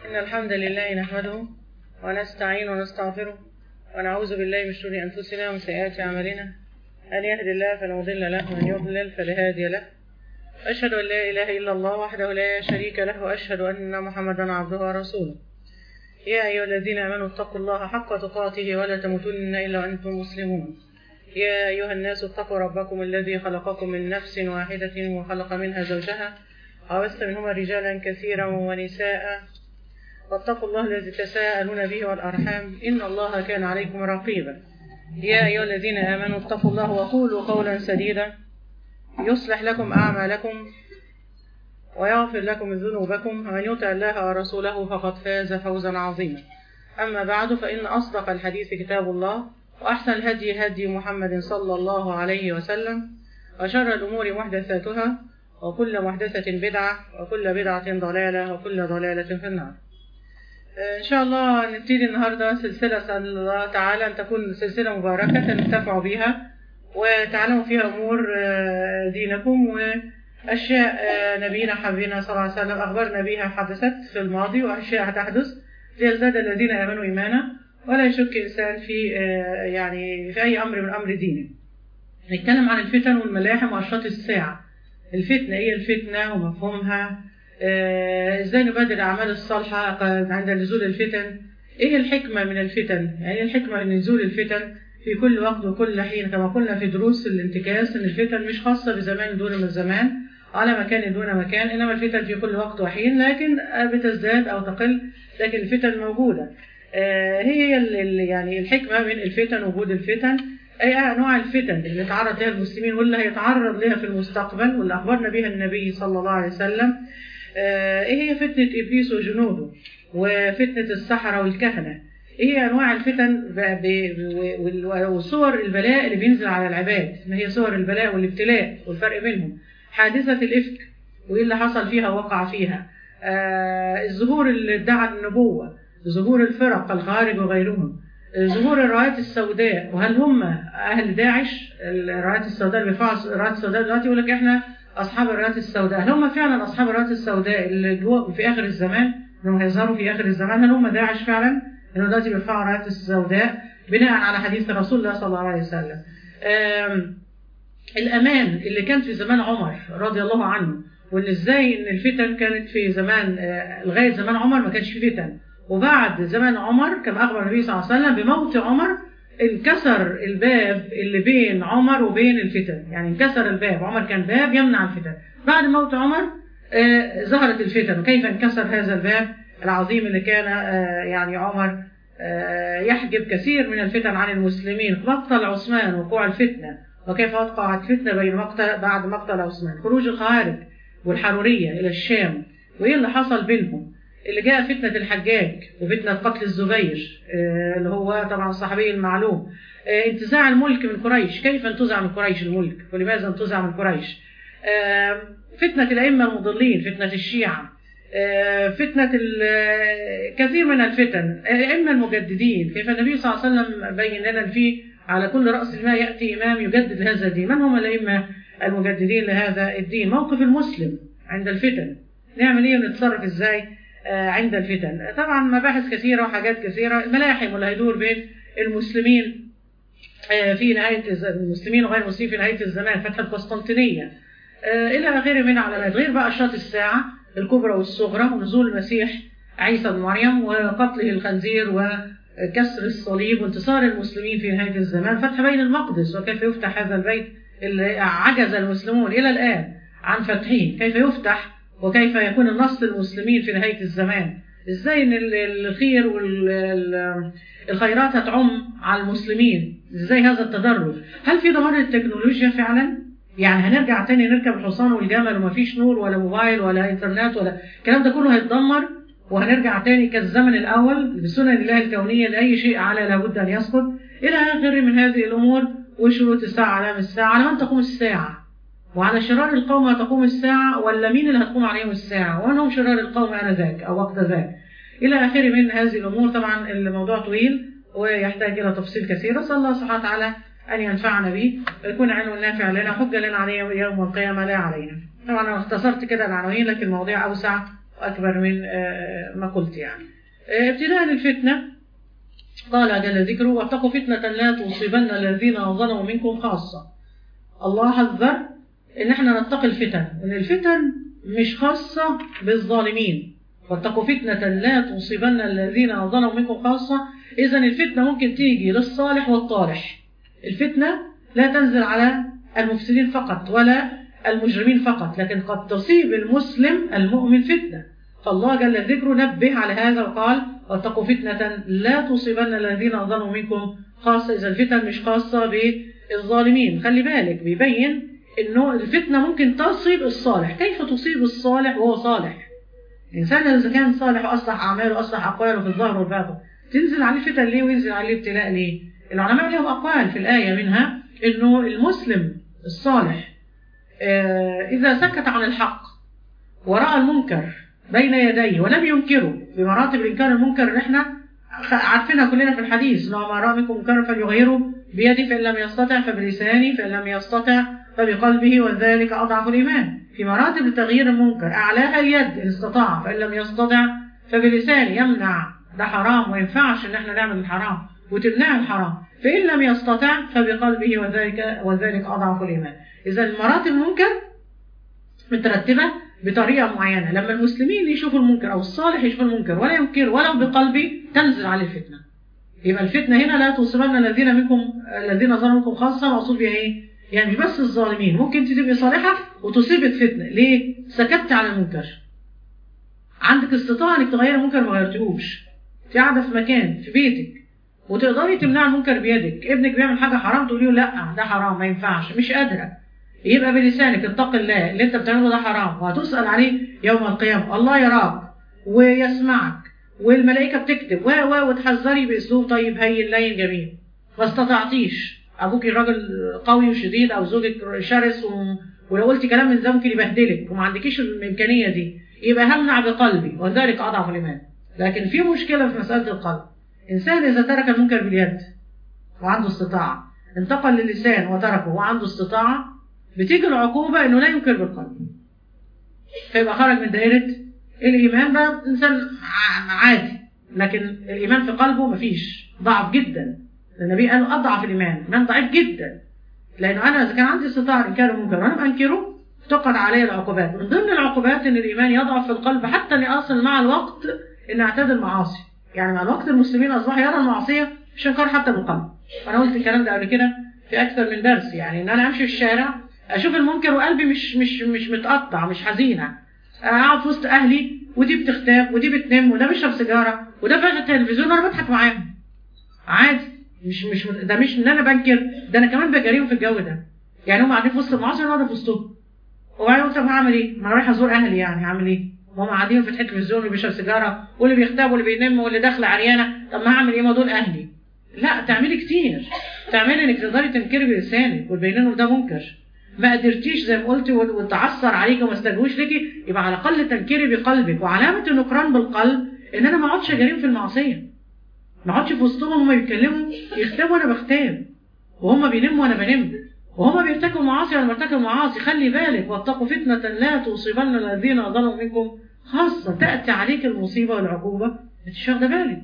إن الحمد لله نحمده ونستعين ونستغفره ونعوذ بالله من شرور أنفسنا ومن سيئات أعمالنا أن يهد الله فلا مضل له ومن يضلل فلا هادي له أشهد أن لا إله إلا الله وحده لا شريك له وأشهد أن محمدا عبده ورسوله يا أيها الذين آمنوا اتقوا الله حق تقاته ولا تموتن إلا وأنتم مسلمون يا أيها الناس اتقوا ربكم الذي خلقكم من نفس واحدة وخلق منها زوجها وبث منهما رجالا كثيرا ونساء واتقوا الله الذي تساءلون به والأرحام إن الله كان عليكم رقيبا يا أيها الذين آمنوا اتقوا الله وقولوا قولا سديدا يصلح لكم أعمالكم ويغفر لكم ذنوبكم ومن يطع الله ورسوله فقد فاز فوزا عظيما أما بعد فإن أصدق الحديث كتاب الله وأحسن الهدي هدي محمد صلى الله عليه وسلم وشر الأمور محدثاتها وكل محدثة بدعة وكل بدعة ضلالة وكل ضلالة في النار إن شاء الله نبتدي النهاردة سلسلة أسأل الله تعالى أن تكون سلسلة مباركة تنتفعوا بها وتعلموا فيها أمور دينكم وأشياء نبينا حبينا صلى الله عليه وسلم أخبرنا بها حدثت في الماضي وأشياء هتحدث ليزداد الذين آمنوا إيمانا ولا يشك إنسان في يعني في أي أمر من أمر دينه نتكلم عن الفتن والملاحم وأشراط الساعة الفتنة إيه الفتنة ومفهومها ازاي نبادر الاعمال الصالحه عند نزول الفتن ايه الحكمه من الفتن يعني ايه الحكمه من نزول الفتن في كل وقت وكل حين كما قلنا في دروس الانتكاس ان الفتن مش خاصه بزمان دون من زمان على مكان دون مكان انما الفتن في كل وقت وحين لكن بتزداد او تقل لكن الفتن موجوده هي يعني الحكمه من الفتن وجود الفتن اي انواع الفتن اللي تعرض لها المسلمين واللي هيتعرض لها في المستقبل واللي اخبرنا بها النبي صلى الله عليه وسلم ايه هي فتنة ابليس وجنوده وفتنة السحرة والكهنة ايه هي انواع الفتن وصور البلاء اللي بينزل على العباد ما هي صور البلاء والابتلاء والفرق بينهم حادثة الافك وايه اللي حصل فيها وقع فيها آه الظهور اللي ادعى النبوة ظهور الفرق الخارج وغيرهم ظهور الرايات السوداء وهل هم اهل داعش الرايات السوداء اللي بيرفعوا الرايات السوداء دلوقتي يقول لك احنا اصحاب الرايات السوداء هل هم فعلا اصحاب الرايات السوداء اللي جوا في اخر الزمان انهم هيظهروا في اخر الزمان هل هم داعش فعلا انه دلوقتي بيرفعوا الرايات السوداء بناء على حديث رسول الله صلى الله عليه وسلم الامان اللي كان في زمان عمر رضي الله عنه وان ازاي ان الفتن كانت في زمان لغايه زمان عمر ما كانش في فتن وبعد زمان عمر كما اخبر النبي صلى الله عليه وسلم بموت عمر انكسر الباب اللي بين عمر وبين الفتن يعني انكسر الباب عمر كان باب يمنع الفتن بعد موت عمر آه ظهرت الفتن وكيف انكسر هذا الباب العظيم اللي كان آه يعني عمر آه يحجب كثير من الفتن عن المسلمين مقتل عثمان وقوع الفتنة وكيف وقعت فتنة بين مقتل بعد مقتل عثمان خروج الخوارج والحرورية إلى الشام وإيه اللي حصل بينهم اللي جاء فتنة الحجاج وفتنة قتل الزبير اللي هو طبعا الصحابي المعلوم انتزاع الملك من قريش كيف انتزع من قريش الملك ولماذا انتزع من قريش فتنة الأئمة المضلين فتنة الشيعة فتنة كثير من الفتن الأئمة المجددين كيف النبي صلى الله عليه وسلم بين لنا في على كل رأس الماء يأتي إمام يجدد هذا الدين من هم الأئمة المجددين لهذا الدين موقف المسلم عند الفتن نعمل ايه ونتصرف ازاي عند الفتن طبعا مباحث كثيرة وحاجات كثيرة ملاحم اللي هيدور بين المسلمين في نهاية المسلمين وغير المسلمين في نهاية الزمان فتح القسطنطينية إلى آخره من علامات غير بقى أشراط الساعة الكبرى والصغرى ونزول المسيح عيسى بن مريم وقتله الخنزير وكسر الصليب وانتصار المسلمين في نهاية الزمان فتح بين المقدس وكيف يفتح هذا البيت اللي عجز المسلمون إلى الآن عن فتحه كيف يفتح وكيف يكون النصر للمسلمين في نهاية الزمان ازاي ان الخير والخيرات هتعم على المسلمين ازاي هذا التدرج هل في دمار التكنولوجيا فعلا يعني هنرجع تاني نركب الحصان والجمل ومفيش نور ولا موبايل ولا انترنت ولا الكلام ده كله هيتدمر وهنرجع تاني كالزمن الاول بسنن الله الكونيه لاي شيء على لابد ان يسقط الى اخره من هذه الامور وشروط الساعه علام الساعه على من تقوم الساعه وعلى شرار القوم تقوم الساعة ولا مين اللي هتقوم عليهم الساعة ومن هم شرار القوم آنذاك أو وقت ذاك إلى آخره من هذه الأمور طبعا الموضوع طويل ويحتاج إلى تفصيل كثير نسأل الله سبحانه وتعالى أن ينفعنا به ويكون علم نافع لنا حجة لنا عليه يوم القيامة لا علينا طبعا أنا اختصرت كده العناوين لكن المواضيع أوسع أكبر من آه، ما قلت يعني آه، ابتداء الفتنة قال جل ذكره واتقوا فتنة لا تصيبن الذين ظلموا منكم خاصة الله حذر ان احنا نتقي الفتن ان الفتن مش خاصة بالظالمين واتقوا فتنة لا تصيبن الذين ظلموا منكم خاصة اذا الفتنة ممكن تيجي للصالح والطالح الفتنة لا تنزل على المفسدين فقط ولا المجرمين فقط لكن قد تصيب المسلم المؤمن فتنة فالله جل ذكره نبه على هذا وقال واتقوا فتنة لا تصيبن الذين ظلموا منكم خاصة إذا الفتن مش خاصة بالظالمين خلي بالك بيبين إنه الفتنة ممكن تصيب الصالح كيف تصيب الصالح وهو صالح الإنسان إذا كان صالح وأصلح أعماله وأصلح أقواله في الظاهر والباطن تنزل عليه فتن ليه وينزل عليه ابتلاء ليه العلماء لهم أقوال في الآية منها إنه المسلم الصالح آه، إذا سكت عن الحق ورأى المنكر بين يديه ولم ينكره بمراتب إنكار المنكر اللي احنا خ- عارفينها كلنا في الحديث إنه ما رأى منكم منكرا فليغيره بيده فإن لم يستطع فبلسانه فإن لم يستطع فبقلبه وذلك أضعف الإيمان في مراتب تغيير المنكر أعلاها اليد إن استطاع فإن لم يستطع فبلسانه يمنع ده حرام وينفعش إن احنا نعمل الحرام وتمنع الحرام فإن لم يستطع فبقلبه وذلك وذلك أضعف الإيمان إذا مراتب المنكر مترتبة بطريقة معينة لما المسلمين يشوفوا المنكر أو الصالح يشوف المنكر ولا ينكر ولو بقلبه تنزل عليه الفتنة يبقى الفتنة هنا لا تصيبن الذين منكم الذين ظلموا منكم خاصة مقصود بها إيه؟ يعني مش بس الظالمين ممكن انت تبقي صالحة وتصيبك فتنة ليه؟ سكت عن المنكر عندك استطاعة انك تغير المنكر ما غيرتهوش انت قاعدة في مكان في بيتك وتقدري تمنع المنكر بيدك ابنك بيعمل حاجة حرام تقولي له لا ده حرام ما ينفعش مش قادرة يبقى بلسانك اتق الله اللي انت بتعمله ده حرام وهتسأل عليه يوم القيامة الله يراك ويسمعك والملائكة بتكتب و و وتحذري بأسلوب طيب هين لين جميل ما استطعتيش أبوكي راجل قوي وشديد أو زوجك شرس و... ولو قلتي كلام من ده ممكن يبهدلك وما عندكيش الإمكانية دي يبقى همنع بقلبي وذلك أضعف الإيمان لكن في مشكلة في مسألة القلب إنسان إذا ترك المنكر باليد وعنده استطاعة انتقل للسان وتركه وعنده استطاعة بتيجي العقوبة إنه لا ينكر بالقلب فيبقى خرج من دائرة الإيمان بقى إنسان ع- عادي لكن الإيمان في قلبه مفيش ضعف جدا النبي قال أضعف الإيمان الإيمان ضعيف جدا لأنه أنا إذا كان عندي استطاعة إنكار المنكر وأنا بأنكره تقعد علي العقوبات من ضمن العقوبات إن الإيمان يضعف في القلب حتى إني أصل مع الوقت إن أعتاد المعاصي يعني مع الوقت المسلمين أصبحوا يرى المعصية مش إنكار حتى بالقلب أنا قلت الكلام ده قبل كده في أكثر من درس يعني إن أنا أمشي في الشارع أشوف المنكر وقلبي مش مش مش متقطع مش حزينة أقعد في وسط أهلي ودي بتختاب ودي بتنام وده بيشرب سيجارة وده فاتح التلفزيون وأنا بضحك معاهم عادي مش مش ده مش ان انا بنكر ده انا كمان بجاريهم في الجو ده يعني هم قاعدين في وسط المعاصي وانا في وسطهم وبعدين قلت طب هعمل ايه؟ ما انا رايح ازور اهلي يعني هعمل ايه؟ هم قاعدين فاتحين التلفزيون واللي بيشرب سيجاره واللي بيغتاب واللي بينام واللي داخله عريانه طب ما هعمل ايه ما دول اهلي لا تعملي كتير تعملي انك تقدري تنكري بلسانك وتبيني له ده منكر ما قدرتيش زي ما قلتي وتعثر عليك وما استجوش ليكي يبقى على الاقل تنكري بقلبك وعلامه النكران بالقلب ان انا ما اقعدش اجاريهم في المعصيه ما اقعدش في وسطهم هما بيتكلموا يختبوا وانا بختاب وهم بينموا وانا بنم وهم بيرتكبوا معاصي وانا برتكب معاصي خلي بالك واتقوا فتنة لا تصيبن الذين ظلموا منكم خاصة تأتي عليك المصيبة والعقوبة انت واخده بالك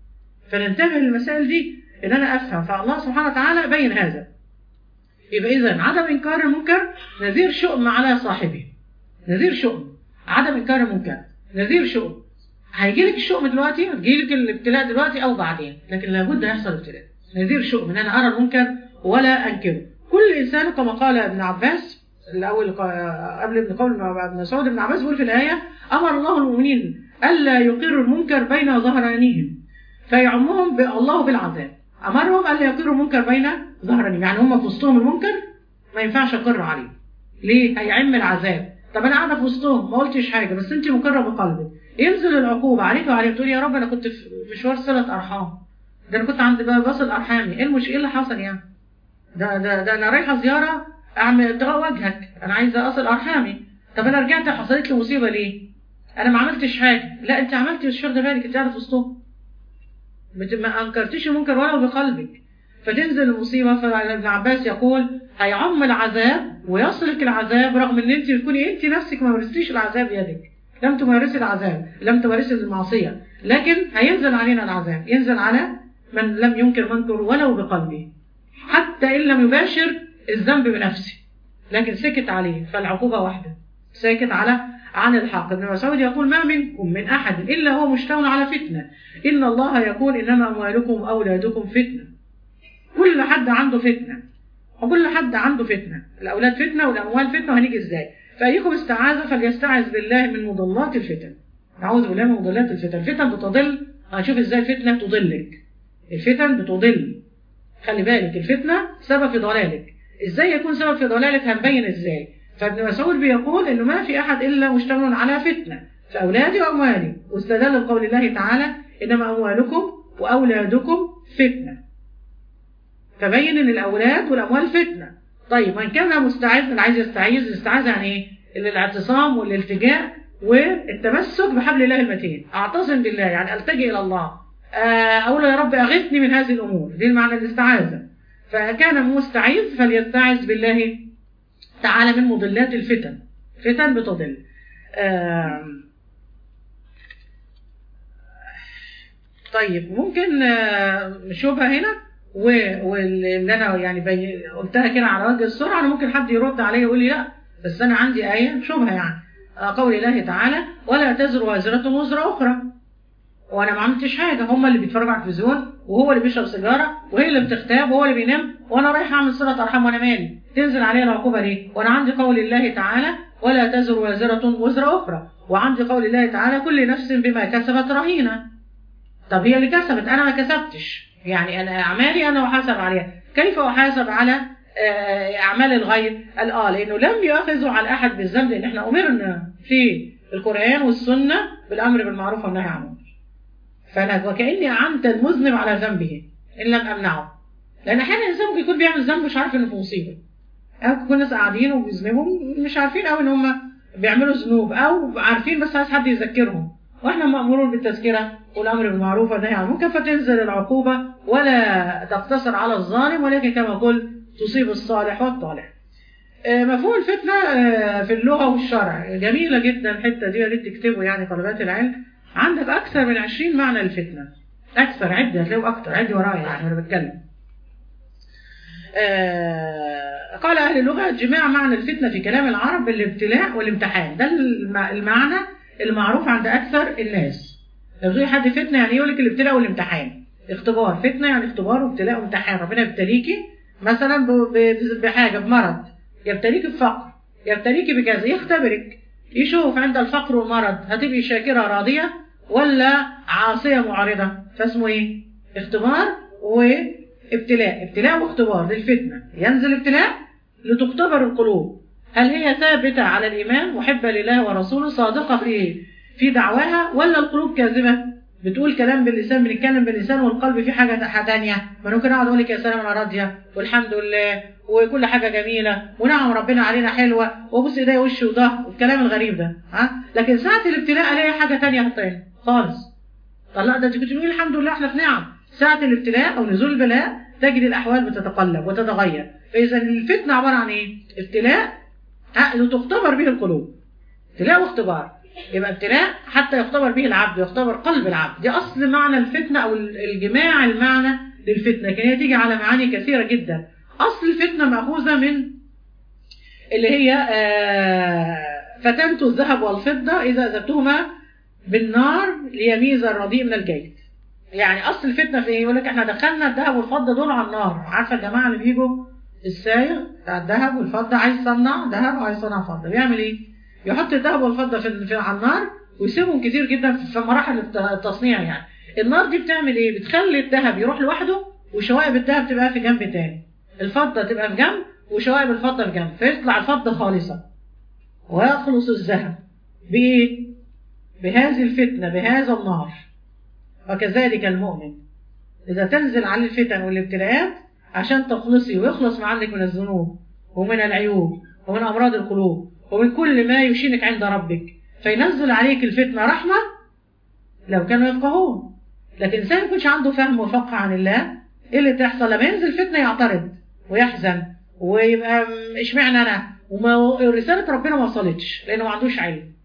فننتبه للمسائل دي ان انا افهم فالله سبحانه وتعالى بين هذا يبقى اذا عدم انكار المنكر نذير شؤم على صاحبه نذير شؤم عدم انكار المنكر نذير شؤم هيجي لك الشؤم دلوقتي هتجي لك الابتلاء دلوقتي او بعدين لكن لابد يحصل ابتلاء نذير شؤم ان انا ارى المنكر ولا انكره كل انسان كما قال ابن عباس الاول قبل ابن قول ابن مسعود ابن عباس بيقول في الايه امر الله المؤمنين الا يقروا المنكر بين ظهرانيهم فيعمهم الله بالعذاب امرهم الا يقروا المنكر بين ظهرانيهم يعني هم في وسطهم المنكر ما ينفعش اقر عليه ليه هيعم العذاب طب انا قاعده في وسطهم ما قلتش حاجه بس انت مقره بقلبك ينزل العقوبه عليك وعليك تقول يا رب انا كنت في مشوار صله ارحام ده انا كنت عند بصل ارحامي ايه المشكله اللي حصل يعني ده ده ده انا رايحه زياره اعمل ابتغاء وجهك انا عايزه اصل ارحامي طب انا رجعت حصلت لي مصيبه ليه انا ما عملتش حاجه لا انت عملتي مش واخده بالك انت قاعده في وسطهم ما انكرتيش المنكر ولو بقلبك فتنزل المصيبه فابن عباس يقول هيعم العذاب ويصلك العذاب رغم ان انت تكوني انت نفسك ما ورثتيش العذاب يدك لم تمارسي العذاب لم تمارسي المعصية لكن هينزل علينا العذاب ينزل على من لم ينكر منكر ولو بقلبه حتى إن لم يباشر الذنب بنفسه لكن سكت عليه فالعقوبة واحدة ساكت على عن الحق ابن مسعود يقول ما منكم من أحد إلا هو مشتون على فتنة إن الله يقول إنما أموالكم وأولادكم فتنة كل حد عنده فتنة وكل حد عنده فتنة الأولاد فتنة والأموال فتنة وهنيجي إزاي فأيكم استعاذ فليستعذ بالله من مضلات الفتن نعوذ بالله من مضلات الفتن الفتن بتضل هنشوف إزاي الفتنة تضلك الفتن بتضل خلي بالك الفتنة سبب في ضلالك إزاي يكون سبب في ضلالك هنبين إزاي فابن مسعود بيقول إنه ما في أحد إلا مشتمل على فتنة فأولادي وأموالي واستدل بقول الله تعالى إنما أموالكم وأولادكم فتنة فبين ان الاولاد والاموال فتنه طيب من كان مستعد اللي عايز يستعيذ الاستعاذه يعني ايه الاعتصام والالتجاء والتمسك بحبل الله المتين اعتصم بالله يعني التجئ الى الله اقول يا رب اغثني من هذه الامور دي المعنى الاستعاذه فكان مستعيذ فليستعذ بالله تعالى من مضلات الفتن فتن بتضل طيب ممكن شبهه هنا واللي انا يعني بي... قلتها كده على وجه السرعه انا ممكن حد يرد عليا يقول لي لا بس انا عندي ايه شبهه يعني قول الله تعالى ولا تزر وازره وزر اخرى وانا ما عملتش حاجه هم اللي بيتفرجوا على التلفزيون وهو اللي بيشرب سيجاره وهي اللي بتغتاب وهو اللي بينام وانا رايح اعمل صله ارحام وانا مالي تنزل عليا العقوبه ليه وانا عندي قول الله تعالى ولا تزر وازره وزر اخرى وعندي قول الله تعالى كل نفس بما كسبت رهينه طب هي اللي كسبت انا ما كسبتش يعني أنا أعمالي أنا أحاسب عليها كيف أحاسب على أعمال الغير قال آه لأنه لم يؤاخذوا على أحد بالذنب لأن إحنا أمرنا في القرآن والسنة بالأمر بالمعروف والنهي عن المنكر فأنا وكأني أعنت المذنب على ذنبه إن لم أمنعه لأن أحيانا الإنسان ممكن يكون بيعمل ذنب مش عارف إنه في مصيبة أو ممكن يكون ناس قاعدين وبيذنبوا مش عارفين أوي إن هم بيعملوا ذنوب أو عارفين بس عايز حد يذكرهم واحنا مأمورون بالتذكرة والأمر بالمعروف والنهي عن المنكر فتنزل العقوبة ولا تقتصر على الظالم ولكن كما قلت تصيب الصالح والطالح. مفهوم الفتنة في اللغة والشرع جميلة جدا الحتة دي يا ريت تكتبوا يعني طلبات العلم عندك أكثر من 20 معنى الفتنة أكثر عدة هتلاقوا أكثر عدي ورايا يعني وأنا بتكلم. قال أهل اللغة جماع معنى الفتنة في كلام العرب بالابتلاء والامتحان ده المعنى المعروف عند أكثر الناس لو زي حد فتنة يعني يقول لك الابتلاء والامتحان اختبار فتنة يعني اختبار وابتلاء وامتحان ربنا يبتليكي مثلا بحاجة بمرض يبتليكي بفقر يبتليكي بكذا يختبرك يشوف عند الفقر والمرض هتبقي شاكرة راضية ولا عاصية معارضة فاسمه ايه اختبار وابتلاء ابتلاء واختبار للفتنة ينزل ابتلاء لتختبر القلوب هل هي ثابتة على الإيمان محبة لله ورسوله صادقة في في دعواها ولا القلوب كاذبة بتقول كلام باللسان بنتكلم باللسان والقلب في حاجة تانية ما ممكن اقعد اقول لك يا سلام انا راضية والحمد لله وكل حاجة جميلة ونعم ربنا علينا حلوة وابص ايديا وشي وضهر والكلام الغريب ده ها لكن ساعة الابتلاء الاقي حاجة تانية تاني خالص طب لا ده انت كنت بتقولي الحمد لله احنا في نعم ساعة الابتلاء او نزول البلاء تجد الاحوال بتتقلب وتتغير فاذا الفتنة عبارة عن ايه ابتلاء لتختبر به القلوب ابتلاء واختبار يبقى ابتلاء حتى يختبر به العبد يختبر قلب العبد دي اصل معنى الفتنه او الجماع المعنى للفتنه لكن هي تيجي على معاني كثيره جدا اصل الفتنه ماخوذه من اللي هي فتنت الذهب والفضه اذا اذبتهما بالنار ليميز الرديء من الجيد يعني اصل الفتنه في ايه يقول لك احنا دخلنا الذهب والفضه دول على النار عارفه الجماعه اللي بيجوا السايغ بتاع الذهب والفضه عايز يصنع ذهب وعايز يصنع فضه بيعمل ايه يحط الذهب والفضه في, في على النار ويسيبهم كتير جدا في مراحل التصنيع يعني النار دي بتعمل ايه بتخلي الذهب يروح لوحده وشوائب الذهب تبقى في جنب تاني الفضه تبقى في جنب وشوائب الفضه في جنب فيطلع الفضه خالصه ويخلص الذهب بايه بهذه الفتنه بهذا النار وكذلك المؤمن اذا تنزل عليه الفتن والابتلاءات عشان تخلصي ويخلص ما عندك من الذنوب ومن العيوب ومن امراض القلوب ومن كل ما يشينك عند ربك فينزل عليك الفتنة رحمة لو كانوا يفقهون لكن الإنسان ما يكونش عنده فهم وفقه عن الله إيه اللي تحصل لما ينزل فتنة يعترض ويحزن ويبقى اشمعنى أنا وما رسالة ربنا ما وصلتش لأنه ما عندوش علم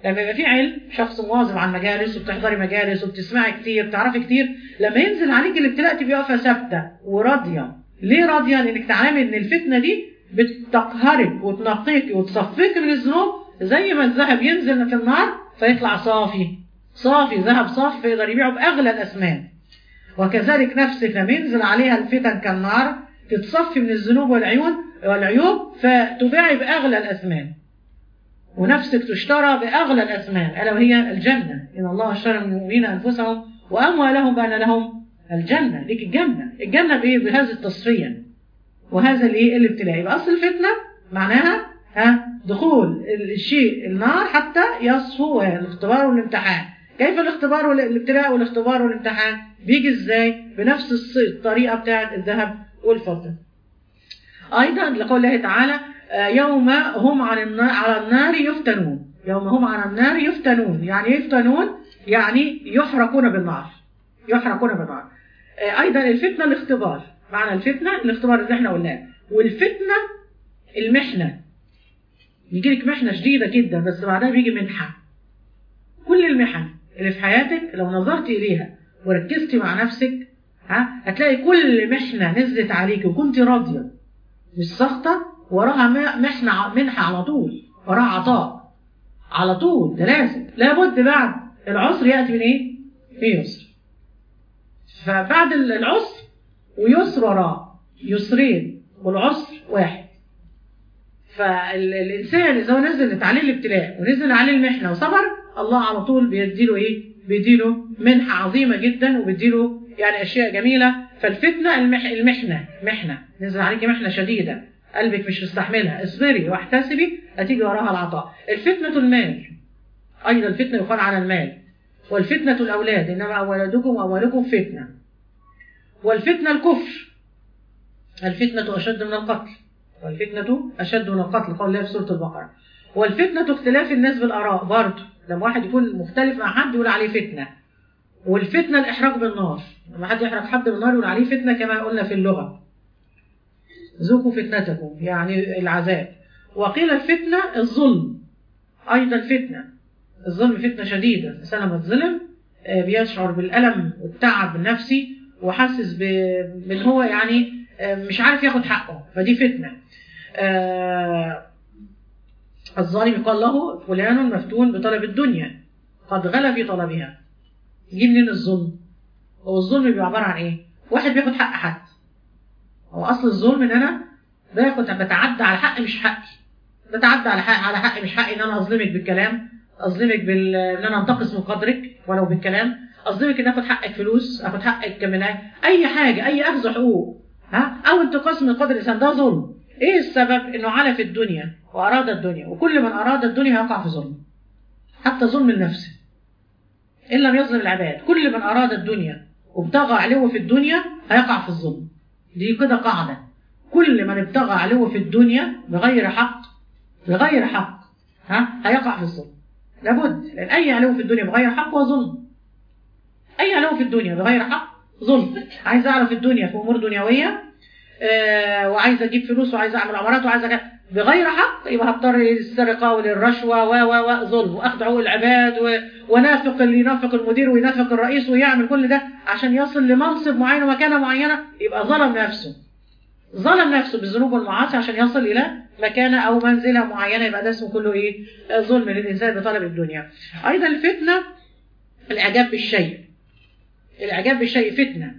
لما يبقى في علم شخص مواظب على المجالس وبتحضري مجالس وبتسمعي كتير بتعرفي كتير لما ينزل عليك الابتلاء تبقي واقفه ثابته وراضيه ليه راضيه لانك تعلمي ان الفتنه دي بتقهرك وتنقيك وتصفيك من الذنوب زي ما الذهب ينزل في النار فيطلع صافي صافي ذهب صافي فيقدر يبيعه باغلى الاثمان وكذلك نفسك لما ينزل عليها الفتن كالنار تتصفي من الذنوب والعيون والعيوب فتباعي باغلى الاثمان ونفسك تشترى باغلى الاثمان الا وهي الجنه ان الله اشترى من المؤمنين انفسهم واموالهم بان لهم الجنه ليك الجنه الجنه بايه بهذه التصفيه وهذا الايه الابتلاء يبقى اصل الفتنه معناها ها دخول الشيء النار حتى يصفو الاختبار والامتحان كيف الاختبار والابتلاء والاختبار والامتحان بيجي ازاي بنفس الطريقه بتاعه الذهب والفضه ايضا لقول الله تعالى يوم هم عن النار على النار يفتنون يوم هم على النار يفتنون يعني يفتنون يعني يحرقون بالنار يحرقون بالنار ايضا الفتنه الاختبار معنى الفتنه الاختبار اللي احنا قلناه والفتنه المحنه يجي لك محنه شديده جدا بس بعدها بيجي منحه كل المحن اللي في حياتك لو نظرت اليها وركزتي مع نفسك ها هتلاقي كل محنه نزلت عليك وكنت راضيه مش ساخطه وراها محنه منحه على طول وراها عطاء على طول ده لازم لابد بعد العسر ياتي من ايه؟ في يسر فبعد العسر ويسر وراه يسرين والعسر واحد فالإنسان إذا هو نزلت عليه الابتلاء ونزل عليه المحنة وصبر الله على طول بيديله إيه؟ بيديله منحة عظيمة جدا وبيديله يعني أشياء جميلة فالفتنة المح... المحنة محنة نزل عليك محنة شديدة قلبك مش مستحملها اصبري واحتسبي هتيجي وراها العطاء الفتنة المال أيضا الفتنة يقال على المال والفتنة الأولاد إنما أولادكم وأموالكم فتنة والفتنة الكفر الفتنة أشد من القتل والفتنة أشد من القتل قال الله في سورة البقرة والفتنة اختلاف الناس بالآراء برضه لما واحد يكون مختلف مع حد يقول عليه فتنة والفتنة الإحراق بالنار لما حد يحرق حد بالنار يقول عليه فتنة كما قلنا في اللغة ذوقوا فتنتكم يعني العذاب وقيل الفتنة الظلم أيضا فتنة الظلم فتنة شديدة الإنسان لما تظلم بيشعر بالألم والتعب النفسي وحاسس بان هو يعني مش عارف ياخد حقه فدي فتنه الظالم يقال له فلان مفتون بطلب الدنيا قد غلى في طلبها يجي منين الظلم هو الظلم بيبقى عباره عن ايه واحد بياخد حق حد هو اصل الظلم ان انا باخد بتعدى على حق مش حقي بتعدى على حق على حق مش حقي ان انا اظلمك بالكلام اظلمك بال ان انا انتقص من قدرك ولو بالكلام اظلمك ان اخد حقك فلوس اخد حقك من اي حاجه اي اخذ حقوق ها او انتقاص من قدر الانسان ده ظلم ايه السبب انه على في الدنيا واراد الدنيا وكل من اراد الدنيا هيقع في ظلم حتى ظلم النفس ان لم يظلم العباد كل من اراد الدنيا وابتغى علو في الدنيا هيقع في الظلم دي كده قاعده كل من ابتغى علو في الدنيا بغير حق بغير حق ها هيقع في الظلم لابد لان اي علو في الدنيا بغير حق هو ظلم اي علو في الدنيا بغير حق ظلم عايز اعرف الدنيا في امور دنيويه آه وعايز اجيب فلوس وعايز اعمل عمارات وعايز أجيب بغير حق يبقى هضطر للسرقه وللرشوه و و و ظلم واخذ حقوق العباد و... ونافق اللي ينافق المدير وينافق الرئيس ويعمل كل ده عشان يصل لمنصب معين ومكانه معينه يبقى ظلم نفسه ظلم نفسه بالذنوب والمعاصي عشان يصل الى مكانه او منزله معينه يبقى ده اسمه كله ايه ظلم للانسان بطلب الدنيا ايضا الفتنه الاعجاب بالشيء الاعجاب بالشيء فتنه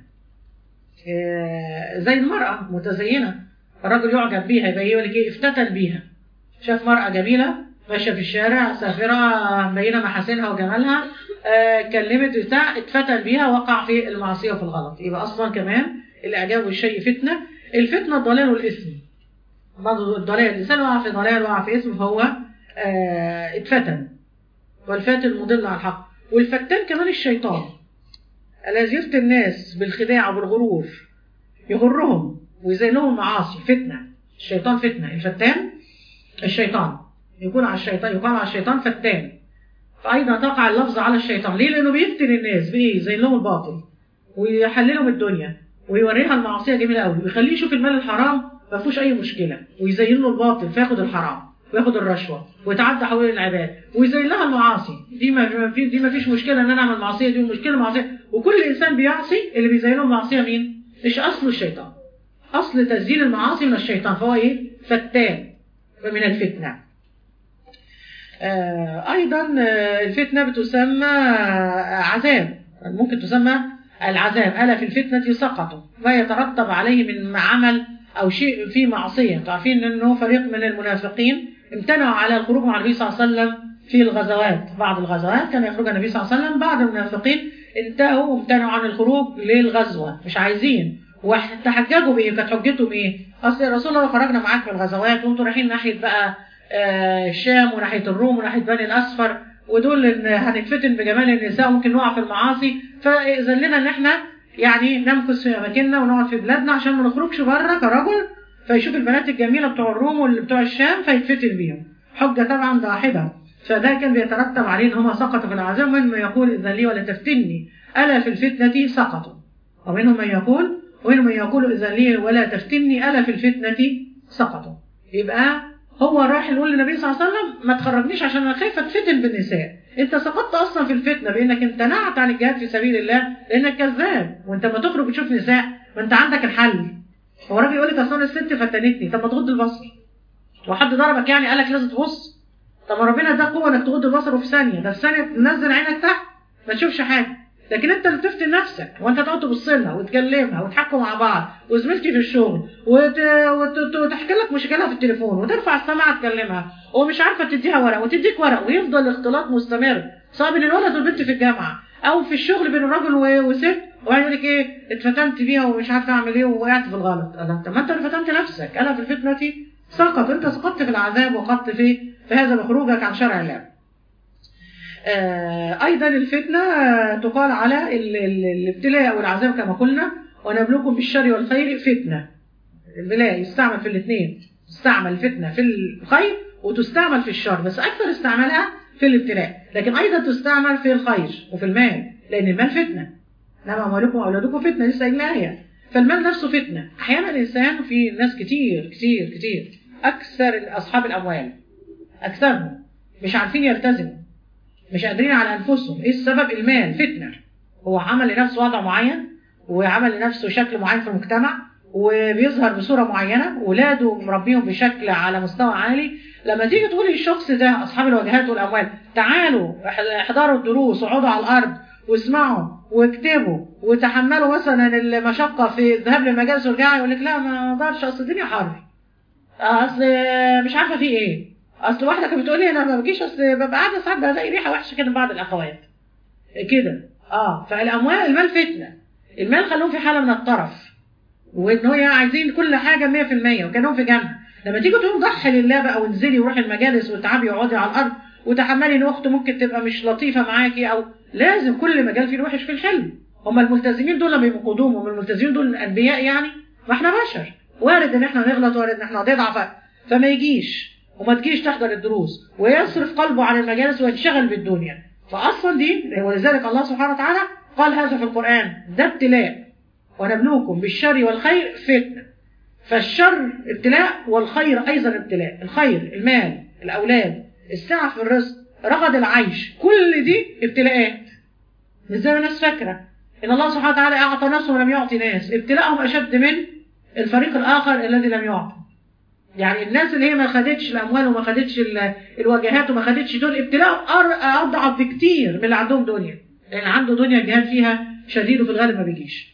زي المراه متزينه الرجل يعجب بيها يبقى يقول لك ايه افتتن بيها شاف مرأة جميلة ماشية في الشارع سافرة مبينة محاسنها وجمالها آه كلمت بتاع اتفتن بيها وقع في المعصية وفي الغلط يبقى أصلا كمان الإعجاب بالشيء فتنة الفتنة الضلال والإثم برضه الضلال الإنسان وقع في ضلال وقع في إثم فهو آه اتفتن والفاتن المضل على الحق والفتان كمان الشيطان الذي يفتن الناس بالخداع وبالغرور يغرهم ويزين لهم معاصي فتنة الشيطان فتنة الفتان الشيطان يكون على الشيطان يقال على الشيطان فتان فأيضا تقع اللفظ على الشيطان ليه لأنه بيفتن الناس بإيه يزين لهم الباطل ويحللهم الدنيا ويوريها المعصية جميلة قوي ويخليه يشوف المال الحرام ما فيهوش أي مشكلة ويزين له الباطل فياخد الحرام وياخد الرشوه ويتعدى حول العباد ويزين لها المعاصي دي ما في دي ما فيش مشكله ان انا اعمل معصيه دي مشكله معصيه وكل انسان بيعصي اللي بيزينه المعصيه مين؟ مش اصله الشيطان اصل تزيين المعاصي من الشيطان فهو ايه؟ فتان ومن الفتنه آه ايضا آه الفتنه بتسمى عذاب ممكن تسمى العذاب الا في الفتنه سقطوا ما يترتب عليه من عمل او شيء في معصيه عارفين انه فريق من المنافقين امتنعوا على الخروج مع النبي صلى الله عليه وسلم في الغزوات بعض الغزوات كان يخرج النبي صلى الله عليه وسلم بعض المنافقين انتهوا وامتنعوا عن الخروج للغزوه مش عايزين وتحججوا بايه كانت حجتهم ايه اصل يا رسول الله خرجنا معاك في الغزوات وانتوا رايحين ناحيه بقى آه الشام وناحيه الروم وناحيه بني الاصفر ودول ان هنتفتن بجمال النساء وممكن نقع في المعاصي فاذن لنا ان احنا يعني نمكث في اماكننا ونقعد في بلادنا عشان ما نخرجش بره كرجل فيشوف البنات الجميله بتوع الروم واللي بتوع الشام فيتفتن بيهم حجه طبعا ضاحده فده كان بيترتب عليه ان هم سقطوا في العذاب ومنهم من يقول اذن لي ولا تفتني الا في الفتنه سقطوا ومنهم من يقول ومنهم من يقول اذن لي ولا تفتني الا في الفتنه سقطوا يبقى هو راح يقول للنبي صلى الله عليه وسلم ما تخرجنيش عشان انا خايفه اتفتن بالنساء انت سقطت اصلا في الفتنه بانك امتنعت عن الجهاد في سبيل الله لانك كذاب وانت ما تخرج وتشوف نساء ما انت عندك الحل هو راجل يقول لك اصل انا الست فتنتني طب ما تغض البصر وحد ضربك يعني قال لك لازم تبص طب ما ربنا اداك قوه انك تغض البصر وفي ثانيه ده في ثانيه تنزل عينك تحت ما تشوفش حاجه لكن انت اللي تفتن نفسك وانت تقعد تبص لها وتكلمها وتحكوا مع بعض وزميلتي في الشغل وت... وت... وتحكي لك مشكلها في التليفون وترفع السماعه تكلمها ومش عارفه تديها ورق وتديك ورق ويفضل الاختلاط مستمر سواء بين الولد والبنت في الجامعه او في الشغل بين الراجل و... وست وبعدين يقول لك ايه اتفتنت بيها ومش عارفه اعمل ايه ووقعت في الغلط طب ما انت اللي فتنت نفسك انا في الفتنه سقط انت سقطت في العذاب وقدت في في هذا بخروجك عن شرع الله آه ايضا الفتنه تقال على ال... ال... الابتلاء والعذاب كما قلنا ونبلوكم بالشر والخير فتنه البلاء يستعمل في الاثنين تستعمل الفتنه في الخير وتستعمل في الشر بس اكثر استعمالها في الابتلاء لكن ايضا تستعمل في الخير وفي المال لان المال فتنه انما اموالكم واولادكم فتنه لسه قايلها فالمال نفسه فتنه احيانا الانسان في ناس كتير كتير كتير اكثر اصحاب الاموال اكثرهم مش عارفين يلتزموا مش قادرين على انفسهم ايه السبب المال فتنه هو عمل لنفسه وضع معين وعمل لنفسه شكل معين في المجتمع وبيظهر بصوره معينه ولاده مربيهم بشكل على مستوى عالي لما تيجي تقول للشخص ده اصحاب الوجهات والاموال تعالوا احضروا الدروس وقعدوا على الارض واسمعوا واكتبوا وتحملوا مثلا المشقه في الذهاب للمجالس والرجعه يقول لك لا ما اقدرش اصل الدنيا حر اصل مش عارفه في ايه اصل واحده كانت بتقول لي انا ما بجيش اصل ببقى قاعده ساعات بلاقي ريحه وحشه كده بعض الاخوات كده اه فالاموال المال فتنه المال خلوهم في حاله من الطرف وان هي عايزين كل حاجه 100% وكانهم في جنه لما تيجي تقول ضحي لله بقى وانزلي وروحي المجالس وتعبي واقعدي على الارض وتحملي ان اخته ممكن تبقى مش لطيفه معاكي او لازم كل مجال فيه الوحش في الحلو هم الملتزمين دول لما يبقوا قدوم هم الملتزمين دول انبياء يعني ما احنا بشر وارد ان احنا نغلط وارد ان احنا نضعف فما يجيش وما تجيش تحضر الدروس ويصرف قلبه عن المجالس وينشغل بالدنيا فاصلا دي ولذلك الله سبحانه وتعالى قال هذا في القران ده ابتلاء ونبلوكم بالشر والخير فتنه فالشر ابتلاء والخير ايضا ابتلاء الخير المال الاولاد السعه في الرزق رغد العيش كل دي ابتلاءات مش زي ما الناس فاكره ان الله سبحانه وتعالى اعطى ناس ولم يعطي ناس ابتلاءهم اشد من الفريق الاخر الذي لم يعطي يعني الناس اللي هي ما خدتش الاموال وما خدتش الواجهات وما خدتش دول ابتلاءهم اضعف بكتير من اللي عندهم دنيا لان عنده دنيا الجهاد فيها شديد وفي الغالب ما بيجيش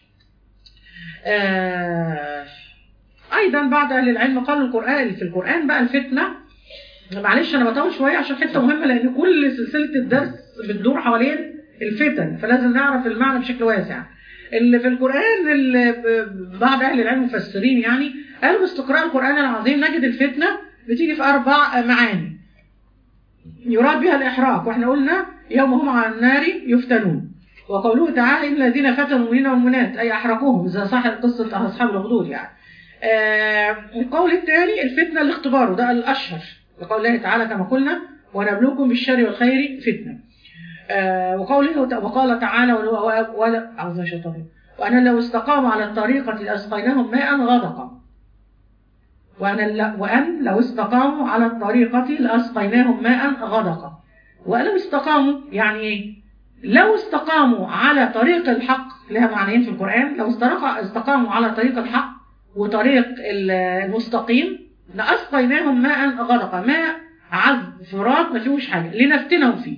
آه ايضا بعض اهل العلم قالوا القران في القران بقى الفتنه معلش انا بطول شويه عشان حته مهمه لان كل سلسله الدرس بتدور حوالين الفتن فلازم نعرف المعنى بشكل واسع اللي في القران اللي بعض اهل العلم مفسرين يعني قالوا باستقراء القران العظيم نجد الفتنه بتيجي في اربع معاني يراد بها الاحراق واحنا قلنا يوم هم على النار يفتنون وقوله تعالى ان الذين فتنوا المؤمنين والمؤمنات اي احرقوهم اذا صح قصه اصحاب الاخدود يعني آه القول الثاني الفتنه الاختبار وده الاشهر لقول الله تعالى كما قلنا ونبلوكم بالشر والخير فتنه آه وقوله وقال تعالى ولا اعوذ بالله وأن لو استقاموا على الطريقة لأسقيناهم ماء غدقا وأن, وأن لو استقاموا على الطريقة لأسقيناهم ماء غدقا ولو استقاموا يعني ايه؟ لو استقاموا على طريق الحق لها معنيين في القرآن لو استقاموا على طريق الحق وطريق المستقيم لأسقيناهم ماء غدقا ماء عذب فرات ما فيهوش حاجة لنفتنهم فيه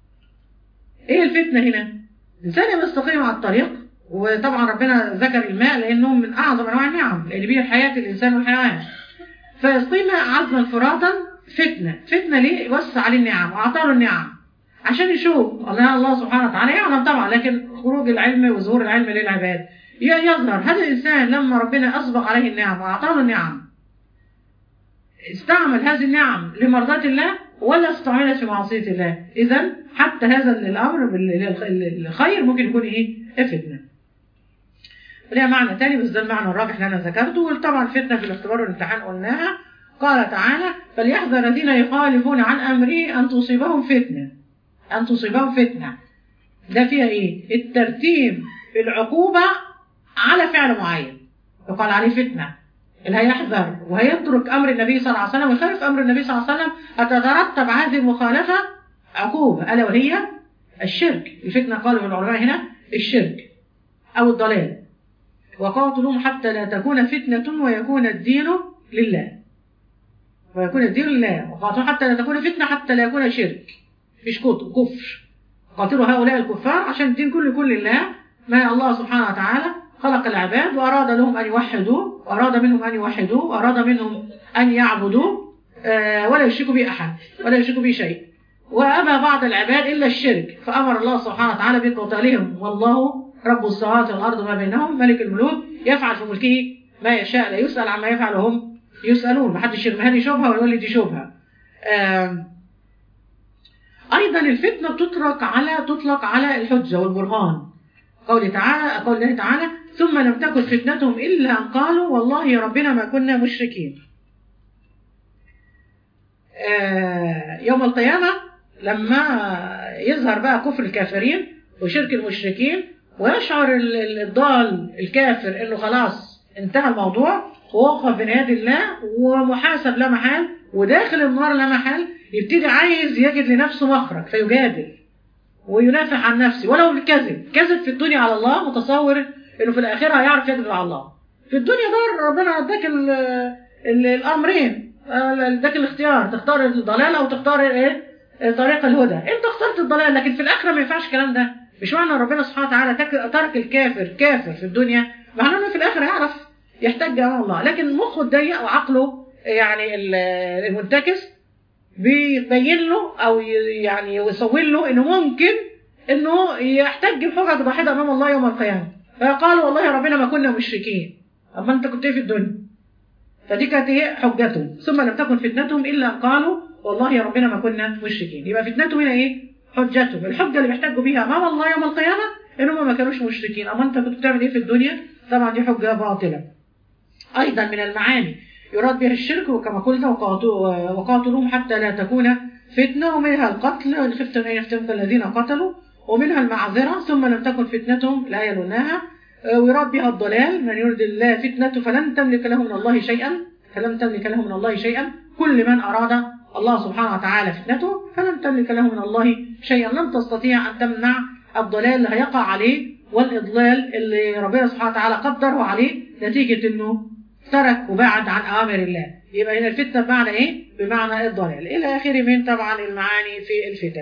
ايه الفتنة هنا الإنسان يستقيم على الطريق وطبعا ربنا ذكر الماء لأنه من أعظم أنواع النعم اللي بيه حياة الإنسان والحيوان فيسقي ماء عذبا فراتا فتنة فتنة ليه يوسع عليه النعم وأعطاه النعم عشان يشوف الله الله سبحانه وتعالى يعلم طبعا لكن خروج العلم وظهور العلم للعباد يظهر هذا الإنسان لما ربنا أسبق عليه النعم وأعطاه النعم استعمل هذه النعم لمرضاة الله ولا استعملت في معصية الله إذا حتى هذا الأمر الخير ممكن يكون إيه فتنة ليها معنى تاني بس ده المعنى الراجح اللي أنا ذكرته وطبعا فتنة في الاختبار والامتحان قلناها قال تعالى فليحذر الذين يخالفون عن أمره أن تصيبهم فتنة أن تصيبهم فتنة ده فيها إيه الترتيب العقوبة على فعل معين يقال عليه فتنة اللي هيحذر وهيترك أمر النبي صلى الله عليه وسلم ويخالف أمر النبي صلى الله عليه وسلم هتترتب هذه المخالفة عقوبة ألا وهي الشرك الفتنة قالوا العلماء هنا الشرك أو الضلال وقاتلهم حتى لا تكون فتنة ويكون الدين لله ويكون الدين لله وقاتلهم حتى لا تكون فتنة حتى لا يكون شرك مفيش كفر قاتلوا هؤلاء الكفار عشان الدين كله يكون لله ما الله سبحانه وتعالى خلق العباد وأراد لهم أن يوحدوا وأراد منهم أن يوحدوا وأراد منهم أن يعبدوا ولا يشركوا به أحد ولا يشركوا به شيء وأبى بعض العباد إلا الشرك فأمر الله سبحانه وتعالى بقتالهم والله رب السماوات والأرض ما بينهم ملك الملوك يفعل في ملكه ما يشاء لا يسأل عما يفعل وهم يسألون ما حدش يرمي هذه شبهة ويقول لي دي شبهة أيضا الفتنة تطلق على تطلق على الحجة والبرهان قول تعالى قول الله تعالى ثم لم تكن فتنتهم إلا أن قالوا والله ربنا ما كنا مشركين يوم القيامة لما يظهر بقى كفر الكافرين وشرك المشركين ويشعر الضال الكافر انه خلاص انتهى الموضوع ووقف بين يد الله ومحاسب لا محال وداخل النار لا محال يبتدي عايز يجد لنفسه مخرج فيجادل وينافع عن نفسه ولو بالكذب كذب في الدنيا على الله متصور انه في الاخره هيعرف يكذب على الله في الدنيا دار ربنا اداك الامرين اداك الاختيار تختار الضلال او تختار ايه طريق الهدى انت اخترت الضلال لكن في الاخره ما ينفعش الكلام ده مش معنى ربنا سبحانه وتعالى ترك الكافر كافر في الدنيا معناه انه في الاخر هيعرف يحتج امام الله لكن مخه الضيق وعقله يعني المنتكس بيبين له او يعني يصور له انه ممكن انه يحتج بحجج ضاحيه امام الله يوم القيامه فقال والله ربنا ما كنا مشركين اما انت كنت ايه في الدنيا فدي كانت هي حجتهم ثم لم تكن فتنتهم الا ان قالوا والله يا ربنا ما كنا مشركين يبقى فتنتهم هنا ايه حجتهم الحجه اللي بيحتجوا بيها امام الله يوم القيامه ان هم ما كانوش مشركين اما انت كنت بتعمل ايه في الدنيا طبعا دي حجه باطله ايضا من المعاني يراد بها الشرك وكما قلنا وقاتلوهم حتى لا تكون فتنة ومنها القتل وإن خفتم أن يفتنك الذين قتلوا ومنها المعذرة ثم لم تكن فتنتهم لا يلونها ويراد بها الضلال من يرد الله فتنة فلن تملك له من الله شيئا فلن تملك له من الله شيئا كل من أراد الله سبحانه وتعالى فتنته فلن تملك له من الله شيئا لن تستطيع أن تمنع الضلال اللي هيقع عليه والإضلال اللي ربنا سبحانه وتعالى قدره عليه نتيجة أنه ترك وبعد عن أوامر الله يبقى هنا الفتنة بمعنى إيه؟ بمعنى الضلال إلى آخره من طبعا المعاني في الفتن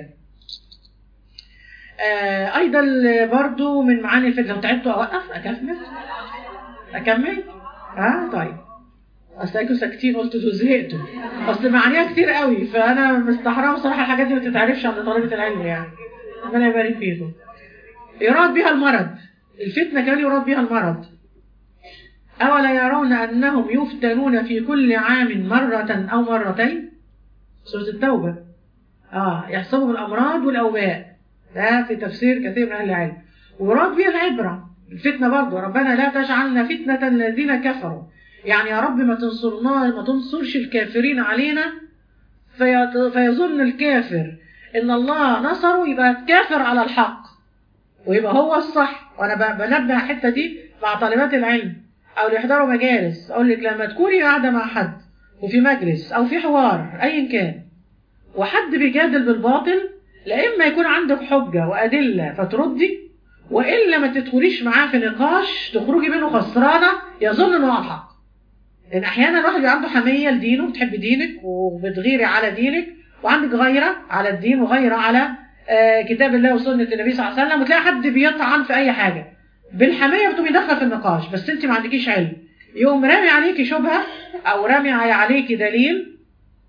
آه أيضا برضو من معاني الفتن لو تعبت أوقف أكمل أكمل ها طيب أصل أنتوا ساكتين قلت زهقتوا أصل معانيها كتير قوي فأنا مستحرمة بصراحة الحاجات دي ما تتعرفش عند طلبة العلم يعني ربنا يبارك فيكم يراد بها المرض الفتنة كمان يراد بها المرض أولا يرون أنهم يفتنون في كل عام مرة أو مرتين سورة التوبة آه يحسبهم الأمراض والأوباء ده في تفسير كثير من أهل العلم وراد بها العبرة الفتنة برضه ربنا لا تجعلنا فتنة الذين كفروا يعني يا رب ما تنصرنا ما تنصرش الكافرين علينا فيظن الكافر ان الله نصره يبقى كافر على الحق ويبقى هو الصح وانا بنبه الحته دي مع طالبات العلم او اللي يحضروا مجالس اقول لك لما تكوني قاعده مع حد وفي مجلس او في حوار ايا كان وحد بيجادل بالباطل لا اما يكون عندك حجه وادله فتردي والا ما تدخليش معاه في نقاش تخرجي منه خسرانه يظن انه على الحق لان احيانا الواحد بيبقى عنده حميه لدينه بتحب دينك وبتغيري على دينك وعندك غيره على الدين وغيره على آه، كتاب الله وسنه النبي صلى الله عليه وسلم وتلاقي حد بيطعن في اي حاجه بالحميه بتقومي داخله في النقاش بس انت ما عندكيش علم يقوم رامي عليكي شبهه او رامي عليكي دليل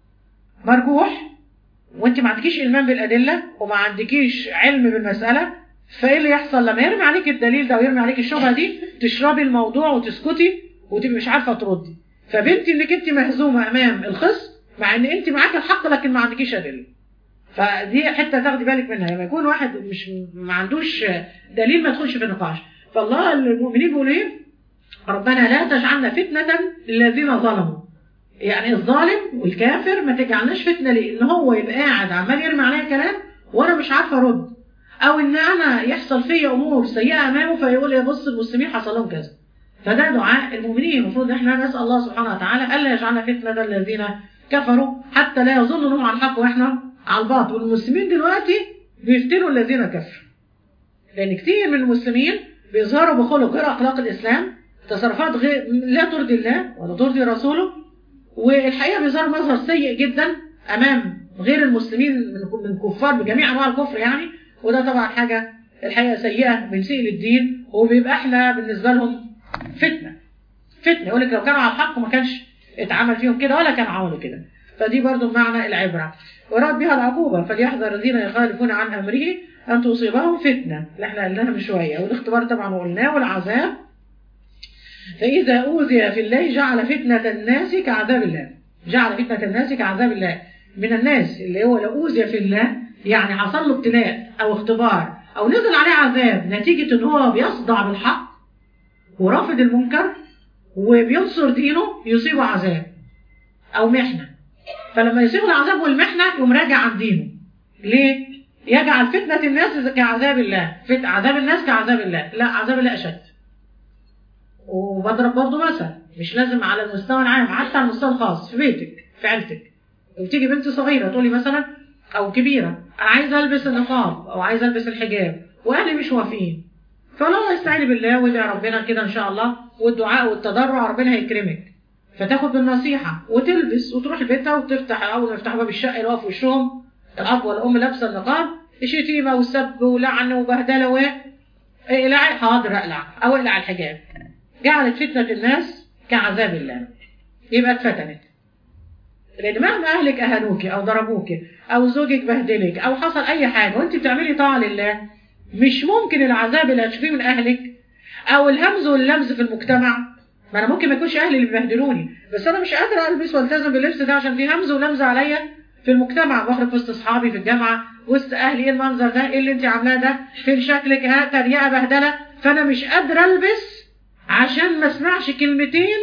مرجوح وانت ما عندكيش ايمان بالادله وما عندكيش علم بالمساله فايه اللي يحصل لما يرمي عليك الدليل ده ويرمي عليك الشبهه دي تشربي الموضوع وتسكتي وتبقي مش عارفه تردي فبنتي انك انت مهزومه امام الخصم مع ان انت معاك الحق لكن ما عندكيش ادله فدي حته تاخدي بالك منها لما يكون واحد مش ما عندوش دليل ما يدخلش في النقاش فالله المؤمنين بيقولوا ايه ربنا لا تجعلنا فتنه للذين ظلموا يعني الظالم والكافر ما تجعلناش فتنه ليه ان هو يبقى قاعد عمال يرمي عليا كلام وانا مش عارفه ارد او ان انا يحصل فيا امور سيئه امامه فيقول يا بص المسلمين حصل لهم كذا فده دعاء المؤمنين المفروض ان احنا نسال الله سبحانه وتعالى الا يجعلنا فتنه الذين كفروا حتى لا يظنوا انهم على الحق واحنا على الباطل والمسلمين دلوقتي بيفتنوا الذين كفروا لان كتير من المسلمين بيظهروا بخلق غير اخلاق الاسلام تصرفات غير لا ترضي الله ولا ترضي رسوله والحقيقه بيظهر مظهر سيء جدا امام غير المسلمين من من كفار بجميع انواع الكفر يعني وده طبعا حاجه الحقيقه سيئه بنسيء للدين وبيبقى احنا بالنسبه لهم فتنه فتنه يقول لك لو كانوا على الحق ما كانش اتعمل فيهم كده ولا كانوا عملوا كده فدي برضو معنى العبره وراد بها العقوبه فليحذر الذين يخالفون عن امره ان تصيبهم فتنه اللي احنا قلناها من شويه والاختبار طبعا قلناه والعذاب فإذا أوذي في الله جعل فتنة الناس كعذاب الله جعل فتنة الناس كعذاب الله من الناس اللي هو لو أوذي في الله يعني حصل له ابتلاء أو اختبار أو نزل عليه عذاب نتيجة إن هو بيصدع بالحق ورافض المنكر وبينصر دينه يصيبه عذاب أو محنة فلما يصيب العذاب والمحنة يقوم راجع عن دينه ليه؟ يجعل فتنة الناس كعذاب الله فت عذاب الناس كعذاب الله لا عذاب الله أشد وبضرب برضه مثل مش لازم على المستوى العام حتى على المستوى الخاص في بيتك في عيلتك وتيجي بنت صغيره تقولي مثلا او كبيره انا عايزه البس النقاب او عايزه البس الحجاب واهلي مش موافقين فلا استعيني بالله وادعي ربنا كده ان شاء الله والدعاء والتضرع ربنا هيكرمك فتاخد بالنصيحه وتلبس وتروح بيتها وتفتح اول ما يفتحوا باب الشقه يقف في وشهم الاب والام لابسه النقاب شتيمه وسب ولعن وبهدله و اقلعي حاضر اقلع او اقلع الحجاب جعلت فتنة الناس كعذاب الله يبقى اتفتنت لان مهما اهلك اهانوك او ضربوك او زوجك بهدلك او حصل اي حاجه وانت بتعملي طاعه لله مش ممكن العذاب اللي هتشوفيه من اهلك او الهمز واللمز في المجتمع ما انا ممكن ما يكونش اهلي اللي بيبهدلوني بس انا مش قادره البس والتزم باللبس ده عشان في همز ولمز عليا في المجتمع بخرج وسط اصحابي في الجامعه وسط اهلي ايه المنظر ده ايه اللي انت عاملاه ده فين شكلك ها تريقه بهدله فانا مش قادره البس عشان ما اسمعش كلمتين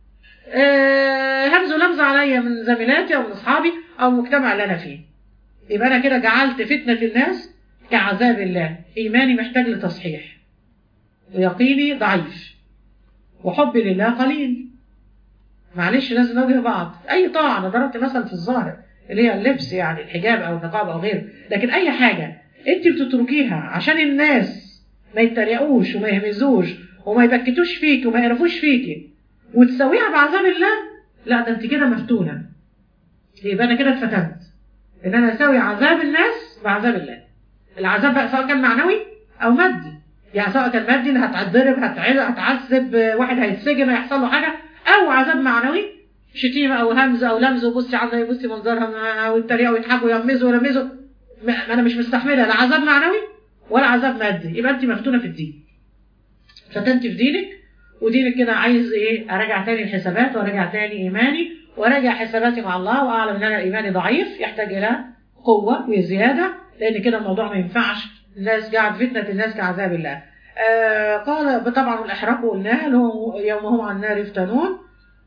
آه همز ولمز عليا من زميلاتي او من اصحابي او المجتمع اللي انا فيه يبقى انا كده جعلت فتنه الناس كعذاب الله ايماني محتاج لتصحيح ويقيني ضعيف وحبي لله قليل معلش لازم نواجه بعض اي طاعه انا ضربت مثلا في الظاهر اللي هي اللبس يعني الحجاب او النقاب او غيره لكن اي حاجه انت بتتركيها عشان الناس ما يتريقوش وما يهمزوش وما يبكتوش فيك وما يعرفوش فيك وتسويها بعذاب الله لا ده انت كده مفتونه يبقى انا كده اتفتنت ان انا اسوي عذاب الناس بعذاب الله العذاب بقى سواء كان معنوي او مادي يعني سواء كان مادي ان هتعذب هتعذب واحد هيتسجن هيحصل له حاجه او عذاب معنوي شتيمه او همز او لمز وبصي عامله بصي منظرها ويتريقوا ويضحكوا ويمزوا ويلمزوا ما انا مش مستحمله لا عذاب معنوي ولا عذاب مادي يبقى انت مفتونه في الدين فتنت في دينك ودينك كده عايز ايه اراجع تاني الحسابات وراجع تاني ايماني وراجع حساباتي مع الله واعلم ان انا ايماني ضعيف يحتاج الى قوه وزياده لان كده الموضوع ما ينفعش الناس جعل فتنه الناس كعذاب الله آه قال طبعا الاحراق قلناها اللي هو يوم هم عن النار يفتنون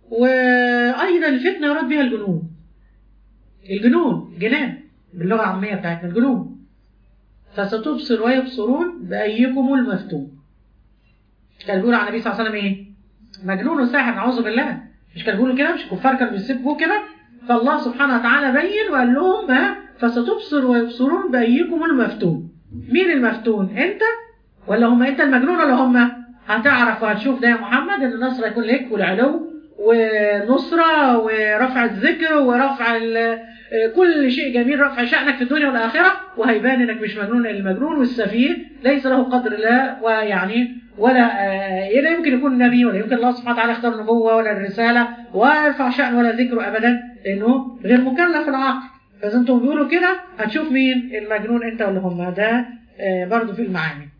وايضا الفتنه يراد بها الجنون الجنون جنان باللغه العاميه بتاعتنا الجنون فستبصر ويبصرون بايكم المفتون كان بيقول على النبي صلى الله عليه وسلم ايه؟ مجنون وساحر نعوذ بالله مش كانوا بيقولوا كده مش الكفار كانوا بيسبوا كده فالله سبحانه وتعالى بين وقال لهم ها فستبصر ويبصرون بايكم المفتون مين المفتون انت ولا هم انت المجنون ولا هم هتعرف وهتشوف ده يا محمد ان النصر يكون لك والعلو ونصرة ورفع الذكر ورفع ال- كل شيء جميل رفع شأنك في الدنيا والآخرة وهيبان انك مش مجنون المجنون والسفيه ليس له قدر الله ويعني ولا آه، لا يمكن يكون نبي ولا يمكن الله سبحانه وتعالى يختار النبوة ولا الرسالة ولا يرفع شأن ولا ذكره أبدا لأنه غير مكلف العقل فإذا أنتم بيقولوا كده هتشوف مين المجنون أنت ولا هم ده آه، برضو في المعاني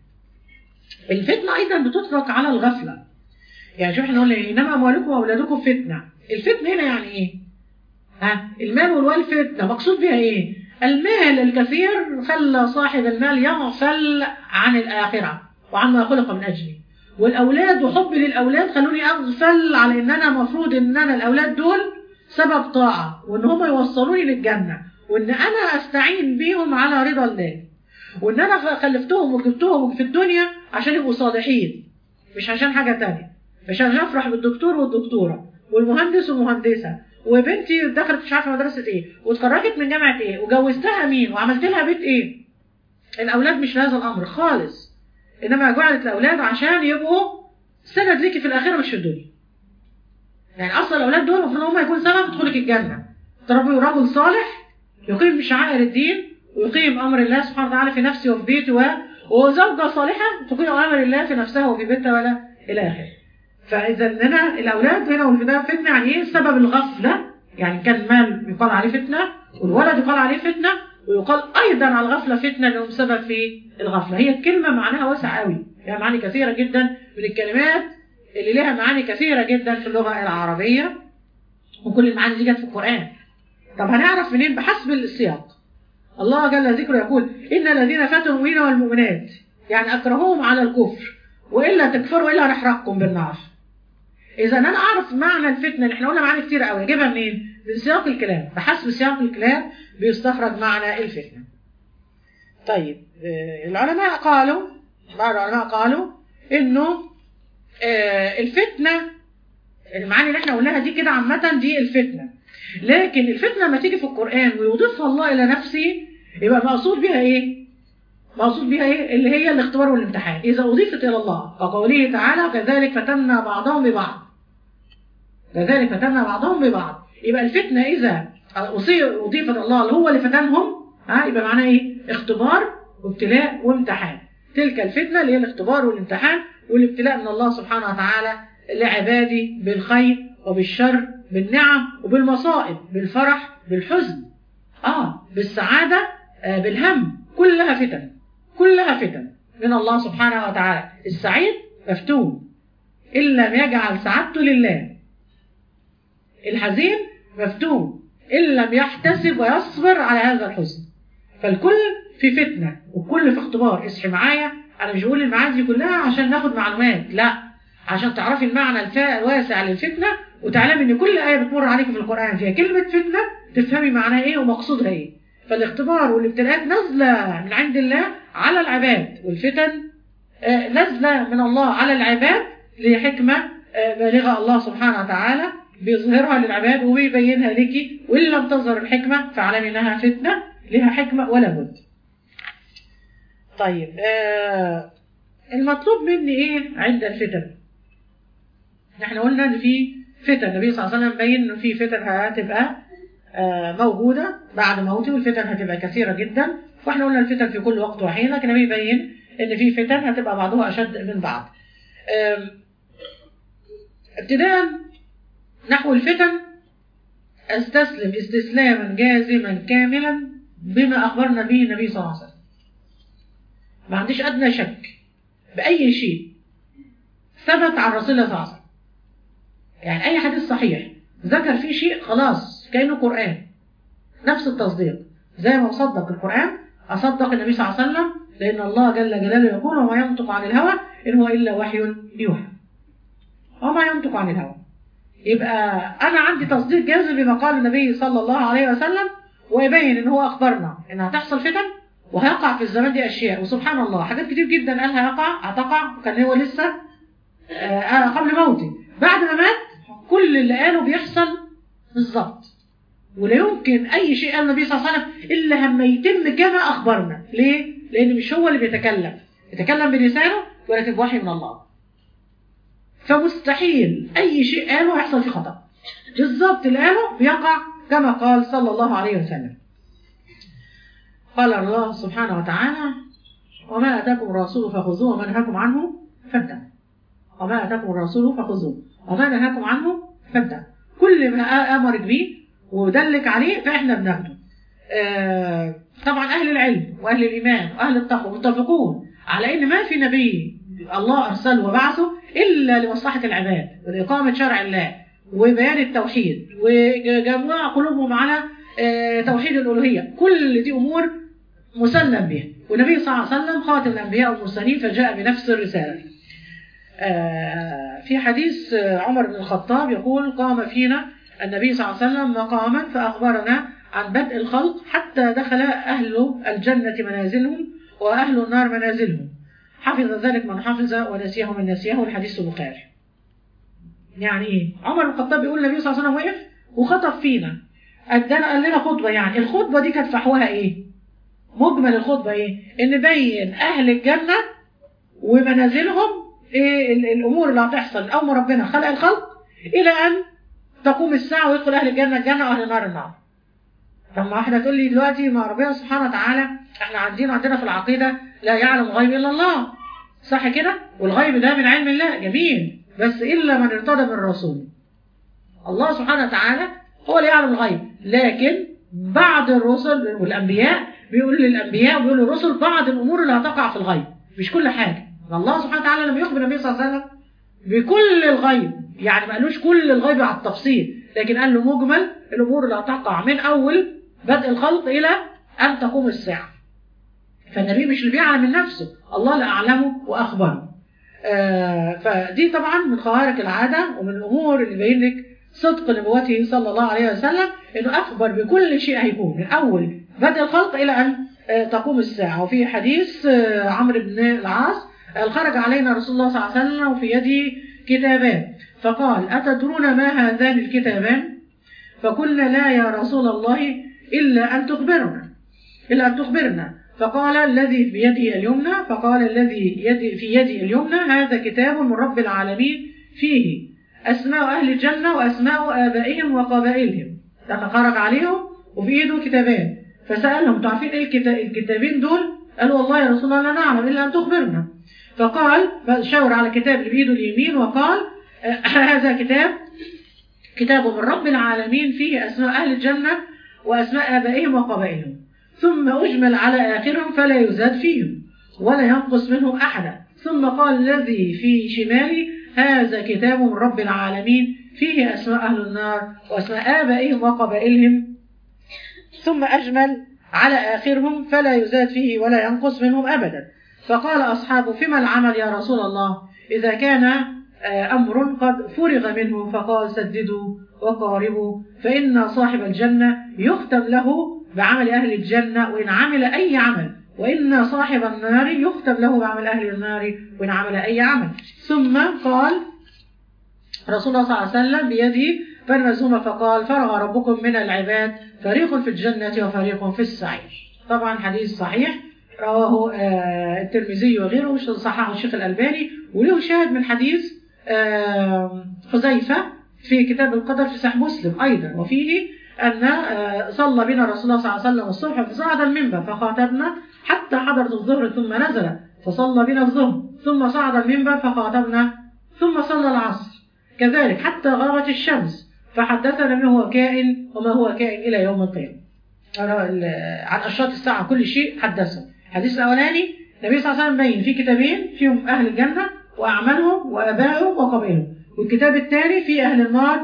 الفتنة أيضا بتطلق على الغفلة يعني شوف احنا نقول ايه انما اموالكم واولادكم فتنه الفتنه هنا يعني ايه ها المال والوال فتنه مقصود بها ايه المال الكثير خلى صاحب المال يغفل عن الاخره وعما خلق من اجله والاولاد وحبي للاولاد خلوني اغفل على ان انا المفروض ان انا الاولاد دول سبب طاعه وان هم يوصلوني للجنه وان انا استعين بيهم على رضا الله وان انا خلفتهم وجبتهم في الدنيا عشان يبقوا صالحين مش عشان حاجه تانية مش عشان افرح بالدكتور والدكتوره والمهندس والمهندسه وبنتي دخلت مش عارفه مدرسه ايه واتخرجت من جامعه ايه وجوزتها مين وعملت لها بيت ايه الاولاد مش لهذا الامر خالص انما جعلت الاولاد عشان يبقوا سند ليكي في الاخره مش في الدنيا يعني اصلا الاولاد دول المفروض هم يكون سبب دخولك الجنه تربي رجل صالح يقيم شعائر الدين ويقيم امر الله سبحانه وتعالى في نفسه وفي بيته و... وزوجه صالحه تقيم امر الله في نفسها وفي بيتها ولا الى اخره فاذا هنا الاولاد هنا والفداء فتنه يعني ايه سبب الغفله يعني كان المال يقال عليه فتنه والولد يقال عليه فتنه ويقال ايضا على الغفله فتنه لانهم سبب في الغفله هي الكلمه معناها واسع قوي لها معاني كثيره جدا من الكلمات اللي لها معاني كثيره جدا في اللغه العربيه وكل المعاني دي جت في القران طب هنعرف منين بحسب السياق الله جل ذكره يقول ان الذين فتنوا المؤمنين والمؤمنات يعني اكرهوهم على الكفر والا تكفروا الا نحرقكم بالنار اذا انا اعرف معنى الفتنه اللي احنا قلنا معاني كتير قوي اجيبها منين من سياق الكلام بحسب سياق الكلام بيستخرج معنى الفتنه طيب آه، العلماء قالوا بعض العلماء قالوا انه آه، الفتنه المعاني اللي احنا قلناها دي كده عامه دي الفتنه لكن الفتنه لما تيجي في القران ويضيفها الله الى نفسه يبقى مقصود بها ايه مقصود بها ايه اللي هي الاختبار والامتحان اذا اضيفت الى الله كقوله تعالى كذلك فتنا بعضهم ببعض كذلك فتنا بعضهم ببعض يبقى الفتنه اذا أصي- اضيفت الله اللي هو اللي فتنهم ها يبقى معناها ايه اختبار وابتلاء وامتحان تلك الفتنه اللي هي الاختبار والامتحان والابتلاء من الله سبحانه وتعالى لعباده بالخير وبالشر بالنعم وبالمصائب بالفرح بالحزن اه بالسعاده آه بالهم كلها فتن كلها فتن من الله سبحانه وتعالى السعيد مفتون إن لم يجعل سعادته لله الحزين مفتون إن لم يحتسب ويصبر على هذا الحزن فالكل في فتنة والكل في اختبار اصحي معايا أنا مش بقول المعاني دي كلها عشان ناخد معلومات لا عشان تعرفي المعنى الفا- الواسع للفتنة وتعلمي ان كل آية بتمر عليك في القرآن فيها كلمة فتنة تفهمي معناها ايه ومقصودها ايه فالاختبار والابتلاءات نازلة من عند الله على العباد والفتن آه، نازلة من الله على العباد لحكمة آه، بالغة الله سبحانه وتعالى بيظهرها للعباد وبيبينها لك وإن لم تظهر الحكمة فاعلمي إنها فتنة لها حكمة ولا بد طيب آه المطلوب مني إيه عند الفتن احنا قلنا إن في فتن النبي صلى الله عليه وسلم بين إنه في فتن هتبقى آه، موجودة بعد موته والفتن هتبقى كثيرة جدا واحنا قلنا الفتن في كل وقت وحين لكن النبي يبين ان في فتن هتبقى بعضها اشد من بعض آم، ابتداء نحو الفتن استسلم استسلاما جازما كاملا بما اخبرنا به النبي صلى الله عليه وسلم ما عنديش ادنى شك باي شيء ثبت عن رسول الله صلى الله عليه وسلم يعني اي حديث صحيح ذكر فيه شيء خلاص كانه قران نفس التصديق زي ما اصدق القران اصدق النبي صلى الله عليه وسلم لان الله جل جلاله يقول وما ينطق عن الهوى ان هو الا وحي يوحى وما ينطق عن الهوى يبقى انا عندي تصديق جازم بما قال النبي صلى الله عليه وسلم ويبين ان هو اخبرنا ان هتحصل فتن وهيقع في الزمان دي اشياء وسبحان الله حاجات كتير جدا قال هيقع هتقع وكان هو لسه آه قبل موته بعد ما مات كل اللي قاله بيحصل بالظبط ولا يمكن اي شيء قال النبي صلى الله عليه وسلم الا لما يتم كما اخبرنا ليه لان مش هو اللي بيتكلم يتكلم بلسانه ولكن بوحي من الله فمستحيل اي شيء قاله هيحصل فيه خطا بالظبط اللي قاله بيقع كما قال صلى الله عليه وسلم قال الله سبحانه وتعالى وما اتاكم الرسول فخذوه وما نهاكم عنه فانتهوا وما اتاكم الرسول فخذوه وما نهاكم عنه فانتهوا كل ما امرك به ودلك عليه فاحنا بناخده آه طبعا اهل العلم واهل الايمان واهل التقوى متفقون على ان ما في نبي الله ارسله وبعثه الا لمصلحه العباد ولاقامه شرع الله وبيان التوحيد وجمع قلوبهم على آه توحيد الالوهيه كل دي امور مسلم بها والنبي صلى الله عليه وسلم خاتم الانبياء والمرسلين فجاء بنفس الرساله آه في حديث عمر بن الخطاب يقول قام فينا النبي صلى الله عليه وسلم مقاما فأخبرنا عن بدء الخلق حتى دخل أهل الجنة منازلهم وأهل النار منازلهم حفظ ذلك من حفظ ونسيه من نسيه والحديث البخاري يعني ايه عمر بن الخطاب بيقول النبي صلى الله عليه وسلم وقف وخطب فينا ادانا قال لنا خطبه يعني الخطبه دي كانت فحوها ايه مجمل الخطبه ايه ان بين اهل الجنه ومنازلهم ايه الامور اللي هتحصل من اول ما ربنا خلق الخلق الى ان تقوم الساعة ويدخل أهل الجنة الجنة وأهل النار النار طب ما واحدة تقول لي دلوقتي ما ربنا سبحانه وتعالى احنا عندنا عندنا في العقيدة لا يعلم الغيب إلا الله صح كده والغيب ده من علم الله جميل بس إلا من ارتضى من الرسول الله سبحانه وتعالى هو اللي يعلم الغيب لكن بعض الرسل والأنبياء بيقول للأنبياء وبيقول للرسل بعض الأمور اللي هتقع في الغيب مش كل حاجة الله سبحانه وتعالى لما يخبر النبي صلى الله عليه وسلم بكل الغيب يعني ما قالوش كل الغيب على التفصيل لكن قال له مجمل الامور اللي هتقع من اول بدء الخلق الى ان تقوم الساعه فالنبي مش اللي بيعلم من نفسه الله اللي اعلمه واخبره آه فدي طبعا من خوارق العاده ومن الامور اللي بين لك صدق نبوته صلى الله عليه وسلم انه اخبر بكل شيء هيكون من اول بدء الخلق الى ان آه تقوم الساعه وفي حديث آه عمرو بن العاص خرج علينا رسول الله صلى الله عليه وسلم وفي يده كتابان فقال أتدرون ما هذان الكتابان فقلنا لا يا رسول الله إلا أن تخبرنا إلا أن تخبرنا فقال الذي بيده اليمنى فقال الذي يدي في يدي اليمنى هذا كتاب من رب العالمين فيه أسماء أهل الجنة وأسماء آبائهم وقبائلهم لما خرج عليهم وفي إيده كتابان فسألهم تعرفين إيه الكتابين دول قالوا والله يا رسول الله لا نعلم إلا أن تخبرنا فقال شاور على الكتاب اللي بإيده اليمين وقال هذا كتاب كتاب من رب العالمين فيه أسماء أهل الجنة وأسماء آبائهم وقبائلهم ثم أجمل على آخرهم فلا يزاد فيهم ولا ينقص منهم أحدا ثم قال الذي في شمالي هذا كتاب من رب العالمين فيه أسماء أهل النار وأسماء آبائهم وقبائلهم ثم أجمل على آخرهم فلا يزاد فيه ولا ينقص منهم أبدا فقال أصحابه فيما العمل يا رسول الله إذا كان أمر قد فرغ منه فقال سددوا وقاربوا فإن صاحب الجنة يختم له بعمل أهل الجنة وإن عمل أي عمل وإن صاحب النار يختم له بعمل أهل النار وإن عمل أي عمل ثم قال رسول الله صلى الله عليه وسلم بيده فالمزومة فقال فرغ ربكم من العباد فريق في الجنة وفريق في السعير طبعا حديث صحيح رواه الترمذي وغيره صححه الشيخ الألباني وله شاهد من حديث حذيفة في كتاب القدر في صحيح مسلم أيضا وفيه أن صلى بنا رسول الله صلى الله عليه وسلم الصبح فصعد المنبر فخاطبنا حتى حضرت الظهر ثم نزل فصلى بنا الظهر ثم صعد المنبر فخاطبنا ثم صلى العصر كذلك حتى غابت الشمس فحدثنا ما هو كائن وما هو كائن إلى يوم القيامة عن أشراط الساعة كل شيء حدثه الحديث الأولاني النبي صلى الله عليه وسلم بين في كتابين فيهم أهل الجنة وأعمالهم وآبائهم وقبائلهم والكتاب الثاني فيه أهل النار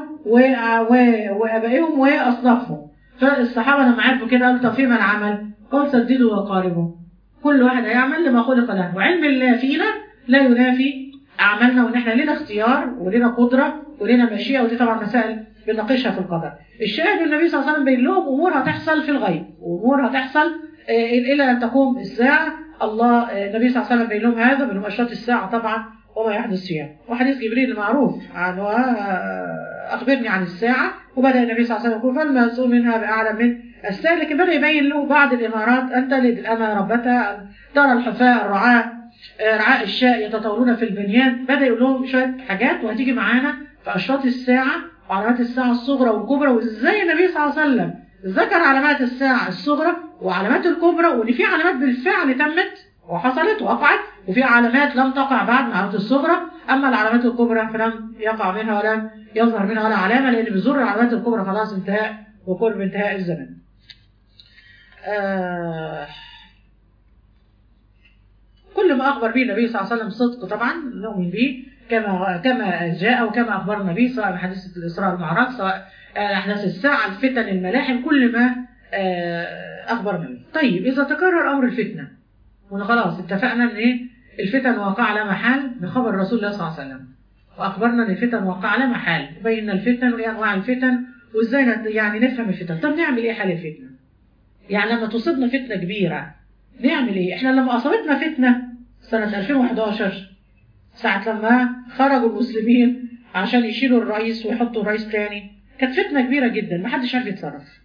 وآبائهم وأصنافهم فالصحابة لما عرفوا كده قالوا طب فيما العمل؟ قال سددوا وقاربوا كل واحد هيعمل لما خلق له وعلم الله فينا لا ينافي أعمالنا وإن إحنا لنا اختيار ولنا قدرة ولنا مشيئة ودي طبعا مسائل بنناقشها في القدر الشاهد النبي صلى الله عليه وسلم بين لهم أمور هتحصل في الغيب وأمور هتحصل إلى أن تقوم الساعة الله النبي صلى الله عليه وسلم بين لهم هذا من أشراط الساعة طبعا وما يحدث فيها وحديث جبريل المعروف عن اخبرني عن الساعه وبدا النبي صلى الله عليه وسلم يقول فالمسؤول منها باعلم من السائل لكن بدا يبين له بعض الامارات ان تلد الامه ربتها أن ترى الحفاة الرعاة آه، رعاء الشاء يتطاولون في البنيان بدا يقول لهم شويه حاجات وهتيجي معانا في اشراط الساعه وعلامات الساعه الصغرى والكبرى وازاي النبي صلى الله عليه وسلم ذكر علامات الساعه الصغرى وعلامات الكبرى وان في علامات بالفعل تمت وحصلت وقعت وفي علامات لم تقع بعد من العلامات الصغرى اما العلامات الكبرى فلم يقع منها ولم يظهر منها ولا علامه لان بزور العلامات الكبرى خلاص انتهاء وقرب انتهاء الزمن. آه كل ما اخبر به النبي صلى الله عليه وسلم صدق طبعا نؤمن به كما كما جاء وكما اخبر النبي سواء من حديث الاسراء والمعراج سواء آه، احداث الساعه الفتن الملاحم كل ما آه، اخبر به. طيب اذا تكرر امر الفتنه وخلاص اتفقنا ان ايه الفتن واقعه لا محال بخبر رسول الله صلى الله عليه وسلم واخبرنا ان الفتن واقعه لا محال بينا الفتن وايه انواع الفتن وازاي نت- يعني نفهم الفتن طب نعمل ايه حال الفتنه يعني لما تصيبنا فتنه كبيره نعمل ايه احنا لما اصابتنا فتنه سنه 2011 ساعه لما خرجوا المسلمين عشان يشيلوا الرئيس ويحطوا رئيس تاني كانت فتنه كبيره جدا محدش عارف يتصرف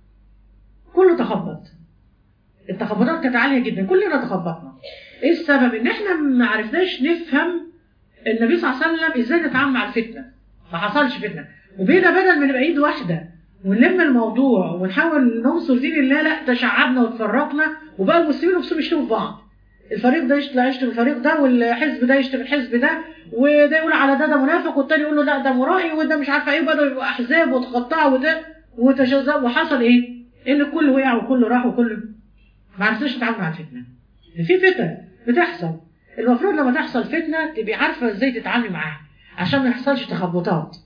كله تخبط التخبطات كانت عاليه جدا كلنا تخبطنا ايه السبب ان احنا ما عرفناش نفهم النبي صلى الله عليه وسلم ازاي نتعامل مع الفتنه ما حصلش فتنه وبينا بدل ما نبقى ايد واحده ونلم الموضوع ونحاول ننصر دين الله لا تشعبنا وتفرقنا وبقى المسلمين نفسهم يشتموا في بعض الفريق ده يشتم يشتم الفريق ده والحزب ده يشتم الحزب ده وده يقول على ده ده منافق والتاني يقول له لا ده مرائي وده مش عارفه ايه وبداوا يبقوا احزاب وتقطعوا وده وتجاوزوا وحصل ايه؟ ان الكل وقع وكل راح وكل ما عرفناش نتعامل مع الفتنه في فتن بتحصل المفروض لما تحصل فتنه تبقي عارفه ازاي تتعاملي معاها عشان ما يحصلش تخبطات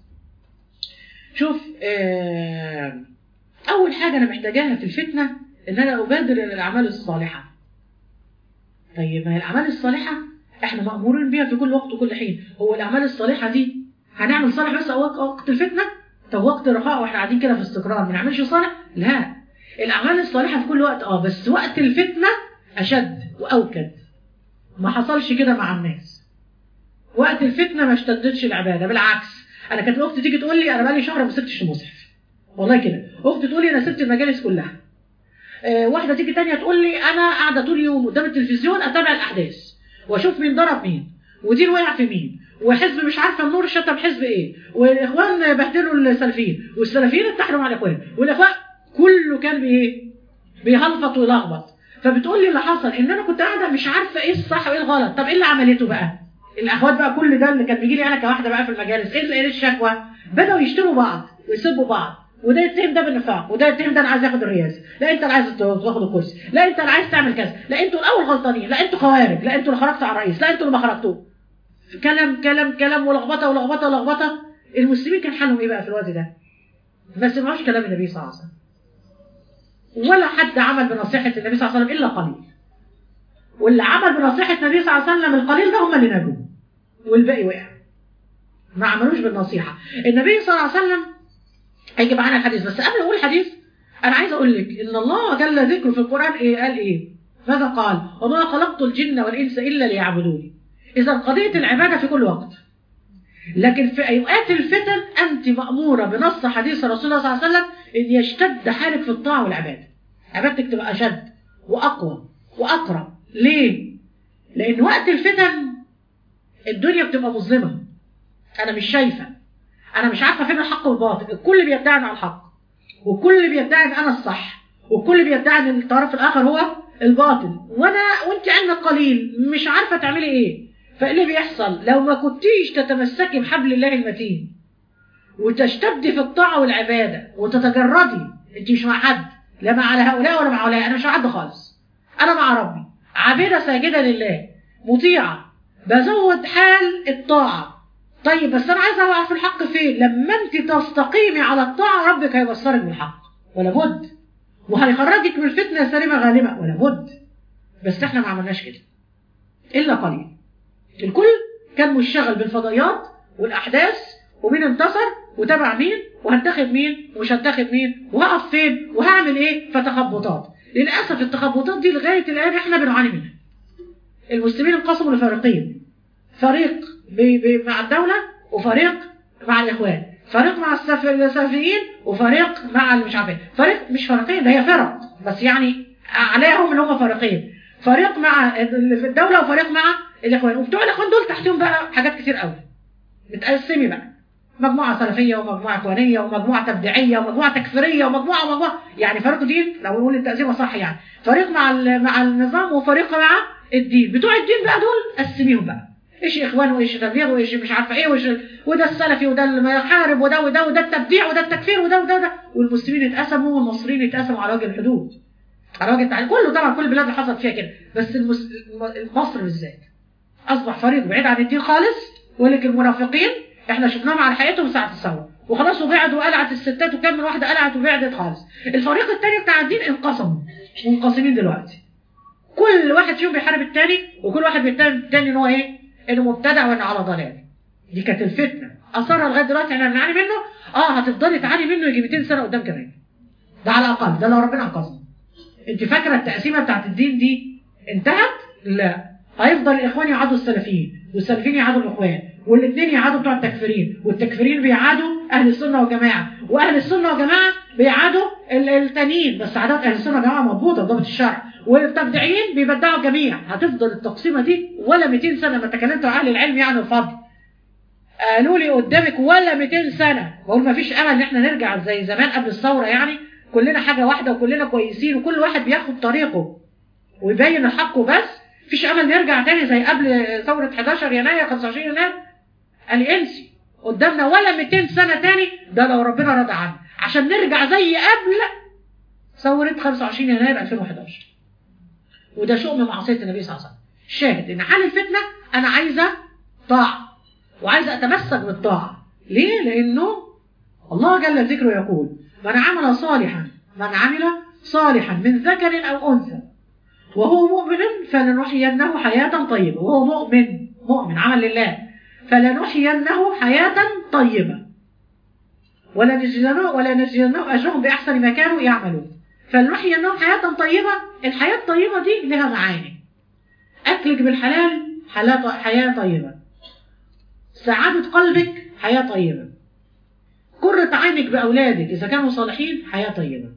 شوف آه، اول حاجه انا محتاجاها في الفتنه ان انا ابادر الى الاعمال الصالحه طيب ما هي الاعمال الصالحه احنا مامورين بيها في كل وقت وكل حين هو الاعمال الصالحه دي هنعمل صالح بس وقت وقت الفتنه طب وقت الرخاء واحنا قاعدين كده في استقرار ما نعملش صالح لا الاعمال الصالحه في كل وقت اه بس وقت الفتنه اشد واوكد ما حصلش كده مع الناس وقت الفتنه ما اشتدتش العباده بالعكس انا كانت اختي تيجي تقول لي انا بقالي شهر ما سبتش المصحف والله كده اختي تقول لي انا سبت المجالس كلها آه واحده تيجي تانية تقول لي انا قاعده طول اليوم قدام التلفزيون اتابع الاحداث واشوف مين ضرب مين ودين وقع في مين وحزب مش عارفه النور شتم حزب ايه والاخوان بهدلوا السلفيين والسلفيين اتحدوا مع الاخوان والاخوان كله كان بايه بيهلفط ويلخبط فبتقول لي اللي حصل ان انا كنت قاعده مش عارفه ايه الصح وايه الغلط طب ايه اللي عملته بقى الاخوات بقى كل ده اللي كان بيجي لي انا كواحده بقى في المجالس ايه ايه الشكوى بداوا يشتموا بعض ويسبوا بعض وده يتهم ده بالنفاق وده يتهم ده انا عايز ياخد الرئاسه لا انت اللي عايز تاخد الكرسي لا انت اللي عايز تعمل كذا لا انتوا الاول غلطانين لا انتوا خوارج لا انتوا اللي خرجتوا على الرئيس لا انتوا اللي ما خرجتوه كلام كلام كلام ولخبطه ولخبطه ولخبطه المسلمين كان حالهم ايه بقى في الوقت ده ما سمعوش كلام النبي صلى الله عليه وسلم ولا حد عمل بنصيحة النبي صلى الله عليه وسلم إلا قليل واللي عمل بنصيحة النبي صلى الله عليه وسلم القليل ده هم اللي نجوا والباقي وقع ما عملوش بالنصيحة النبي صلى الله عليه وسلم هيجي معانا الحديث بس قبل أقول الحديث أنا عايز أقول لك إن الله جل ذكره في القرآن إيه قال إيه ماذا قال وما خلقت الجن والإنس إلا ليعبدوني إذا قضية العبادة في كل وقت لكن في أوقات الفتن أنت مأمورة بنص حديث رسول الله صلى الله عليه وسلم إن يشتد حالك في الطاعة والعبادة عبادتك تبقى أشد وأقوى وأقرب ليه؟ لأن وقت الفتن الدنيا بتبقى مظلمة أنا مش شايفة أنا مش عارفة فين الحق والباطل الكل بيدعي أنا الحق والكل بيدعي أن أنا الصح والكل بيدعي أن الطرف الآخر هو الباطل وأنا وأنت عندك قليل مش عارفة تعملي إيه فايه اللي بيحصل لو ما كنتيش تتمسكي بحبل الله المتين وتشتدي في الطاعه والعباده وتتجردي انت مش مع حد لا مع هؤلاء ولا مع هؤلاء انا مش مع حد خالص انا مع ربي عابده ساجده لله مطيعه بزود حال الطاعه طيب بس انا عايزه اعرف الحق فين لما انت تستقيمي على الطاعه ربك هيبصرك بالحق ولا بد وهيخرجك من الفتنه سالمه غالبه ولا بد بس احنا ما عملناش كده الا قليل الكل كان منشغل بالفضائيات والاحداث ومين انتصر وتابع مين وهنتخب مين ومش هنتخب مين وهقف فين وهعمل ايه فتخبطات للاسف التخبطات دي لغايه الان احنا بنعاني منها المسلمين انقسموا لفريقين فريق بي بي مع الدوله وفريق مع الاخوان فريق مع السف- السلفيين وفريق مع اللي مش عارف ايه فريق مش فريقين ده هي فرق بس يعني اعلاهم اللي هم فريقين فريق مع اللي في الدوله وفريق مع الاخوان وبتوع الاخوان دول تحتهم بقى حاجات كتير قوي متقسمي بقى مجموعة سلفية ومجموعة إخوانية ومجموعة تبديعية ومجموعة تكفيرية ومجموعة ومجموعة يعني فريق دين لو نقول التقسيمة صح يعني فريق مع ال- مع النظام وفريق مع الدين بتوع الدين بقى دول قسميهم بقى ايش اخوان وايش تبليغ وايش مش عارفه ايه وايش ال- وده السلفي وده اللي يحارب وده وده وده التبديع وده التكفير وده وده وده والمسلمين اتقسموا والمصريين اتقسموا على وجه الحدود على وجه التعليم كله طبعا كل البلاد اللي حصلت فيها كده بس المس... الم- مصر بالذات اصبح فريق بعيد عن الدين خالص ولكن المنافقين احنا شفناهم على حقيقتهم ساعه الثوره وخلاص وبعد وقلعت الستات وكم من واحده قلعت وبعدت خالص الفريق الثاني بتاع الدين انقسموا منقسمين دلوقتي كل واحد فيهم بيحارب الثاني وكل واحد بيتهم الثاني ان هو ايه انه مبتدع وانه على ضلال دي كانت الفتنه اثرها لغايه دلوقتي احنا بنعاني منه اه هتفضلي تعاني منه يجي 200 سنه قدام كمان ده على الاقل ده لو ربنا انقذنا انت فاكره التقسيمه بتاعت الدين دي انتهت لا هيفضل الاخوان يعادوا السلفيين والسلفيين يعادوا الاخوان والاثنين يعادوا بتوع التكفيرين والتكفيرين بيعادوا اهل السنه والجماعه واهل السنه والجماعه بيعادوا ال- التانيين بس عادات اهل السنه والجماعه مضبوطه بضبط الشرع والتبديعيين بيبدعوا الجميع هتفضل التقسيمه دي ولا 200 سنه ما تكلمت عن اهل العلم يعني الفضل قالوا لي قدامك ولا 200 سنه بقول ما فيش امل ان احنا نرجع زي زمان قبل الثوره يعني كلنا حاجه واحده وكلنا كويسين وكل واحد بياخد طريقه ويبين الحق وبس مفيش امل نرجع تاني زي قبل ثوره 11 يناير 25 يناير قال لي انسي قدامنا ولا 200 سنه تاني ده لو ربنا رضى عنه عشان نرجع زي قبل ثوره 25 يناير 2011 وده شؤم معصيه النبي صلى الله عليه وسلم شاهد ان حال الفتنه انا عايزه طاعه وعايزه اتمسك بالطاعه ليه لانه الله جل ذكره يقول من عمل صالحا من عمل صالحا من ذكر او انثى وهو مؤمن فلنحيينه حياة طيبة وهو مؤمن مؤمن عمل لله فلنحيينه حياة طيبة ولنجزينه ولنجزينه أجرهم بأحسن ما كانوا يعملون فلنحيينهم حياة طيبة الحياة الطيبة دي لها معاني أكلك بالحلال حلا- حياة طيبة سعادة قلبك حياة طيبة قرة عينك بأولادك إذا كانوا صالحين حياة طيبة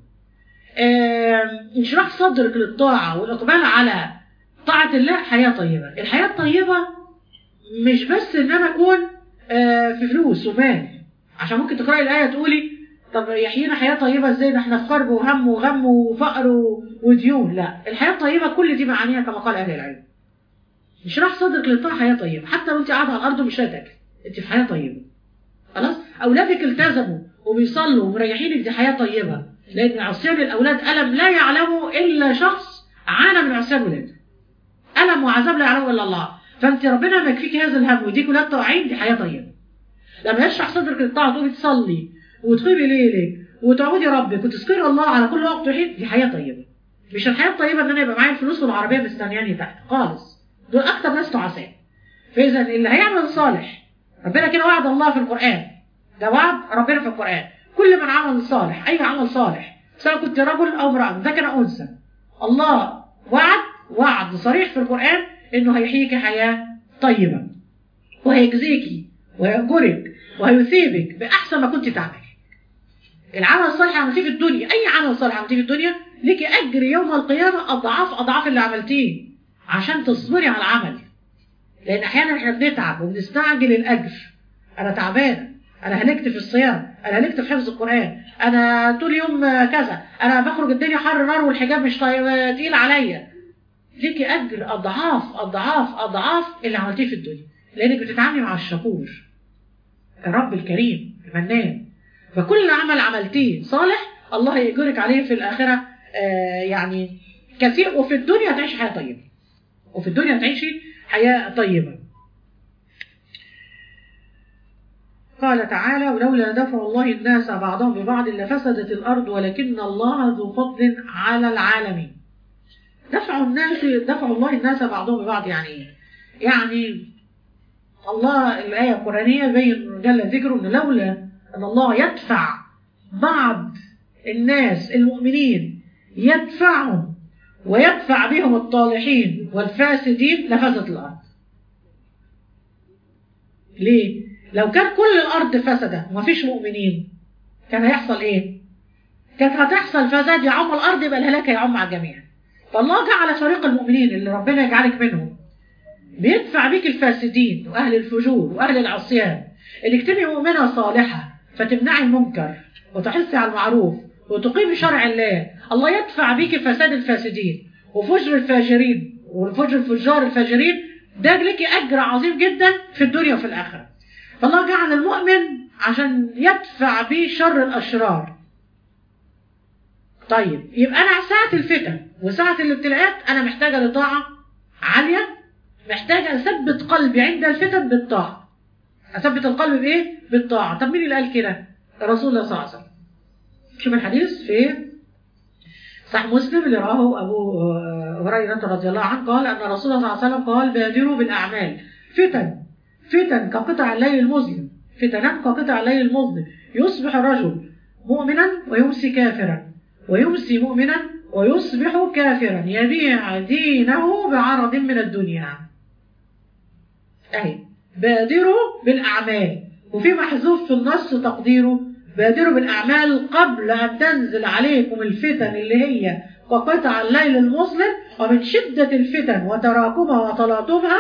آم، انشراح صدرك للطاعة والإقبال على طاعة الله حياة طيبة الحياة الطيبة مش بس إن أنا أكون آه، في فلوس ومال عشان ممكن تقرأي الآية تقولي طب يحيينا حياة طيبة ازاي ده احنا في كرب وهم وغم وفقر و- وديون لا الحياة الطيبة كل دي معانيها كما قال أهل العلم انشراح صدرك للطاعة حياة طيبة حتى لو انت قاعدة على الأرض ومش لاقية تاكل انت في حياة طيبة خلاص أولادك التزموا وبيصلوا ومريحينك دي حياة طيبة لأن عصيان الأولاد ألم لا يعلمه إلا شخص عانى من عصيان ولاده ألم وعذاب لا يعلمه إلا الله فأنت ربنا لما يكفيك هذا الهم ويديك ولاد طاعين دي حياة طيبة لما يشرح صدرك للطاعة تقومي تصلي وتقيمي ليلك وتعبدي ربك وتذكري الله على كل وقت وحين دي حياة طيبة مش الحياة الطيبة إن أنا يبقى معايا الفلوس والعربية مستنياني تحت خالص دول أكتر ناس تعسان فإذا اللي هيعمل صالح ربنا كده وعد الله في القرآن ده وعد ربنا في القرآن كل من عمل صالح أي عمل صالح سواء كنت رجل أو امرأة ذكر أو أنثى الله وعد وعد صريح في القرآن إنه هيحييك حياة طيبة وهيجزيكي وهيأجرك وهيثيبك بأحسن ما كنت تعمل العمل الصالح عملتيه في الدنيا أي عمل صالح عملتيه في الدنيا ليكي أجر يوم القيامة أضعاف أضعاف اللي عملتيه عشان تصبري على العمل لأن أحيانا إحنا بنتعب وبنستعجل الأجر أنا تعبانة أنا هلكت في الصيام أنا هلكت في حفظ القرآن أنا طول يوم كذا أنا بخرج الدنيا حر نار والحجاب مش طي- تقيل عليا ليكي أجر أضعاف أضعاف أضعاف اللي عملتيه في الدنيا لأنك بتتعاملي مع الشكور الرب الكريم المنان فكل عمل عملتيه صالح الله يأجرك عليه في الآخرة آه يعني كثير وفي الدنيا تعيش حياة طيبة وفي الدنيا تعيشي حياة طيبة قال تعالى ولولا دفع الله الناس بعضهم ببعض لفسدت الأرض ولكن الله ذو فضل على العالمين دفع الناس دفع الله الناس بعضهم ببعض يعني ايه؟ يعني الله الآية القرآنية بين جل ذكره أن لولا أن الله يدفع بعض الناس المؤمنين يدفعهم ويدفع بهم الطالحين والفاسدين لفسدت الأرض ليه؟ لو كان كل الارض فسدت ومفيش مؤمنين كان هيحصل ايه كانت هتحصل فساد يعم الارض يبقى الهلاك هيعم على الجميع فالله جعل فريق المؤمنين اللي ربنا يجعلك منهم بيدفع بيك الفاسدين واهل الفجور واهل العصيان انك تبقي مؤمنه صالحه فتمنعي المنكر وتحثي على المعروف وتقيمي شرع الله الله يدفع بيك فساد الفاسدين وفجر الفاجرين وفجر الفجار الفاجرين ده لك اجر عظيم جدا في الدنيا وفي الاخره فالله جعل المؤمن عشان يدفع بيه شر الاشرار طيب يبقى انا ساعه الفتن وساعه الابتلاءات انا محتاجه لطاعه عاليه محتاجه اثبت قلبي عند الفتن بالطاعه اثبت القلب بايه بالطاعه طب مين اللي قال كده رسول الله صلى الله عليه وسلم شوف الحديث في صحيح مسلم اللي رواه ابو هريره رضي الله عنه قال ان رسول الله صلى الله عليه وسلم قال بادروا بالاعمال فتن فتن كقطع الليل المظلم فتنا كقطع الليل المظلم يصبح الرجل مؤمنا ويمسي كافرا ويمسي مؤمنا ويصبح كافرا يبيع دينه بعرض من الدنيا أي بادروا بالأعمال وفي محذوف في النص تقديره بادروا بالأعمال قبل أن تنزل عليكم الفتن اللي هي وقطع الليل المظلم ومن شدة الفتن وتراكمها وتلاطمها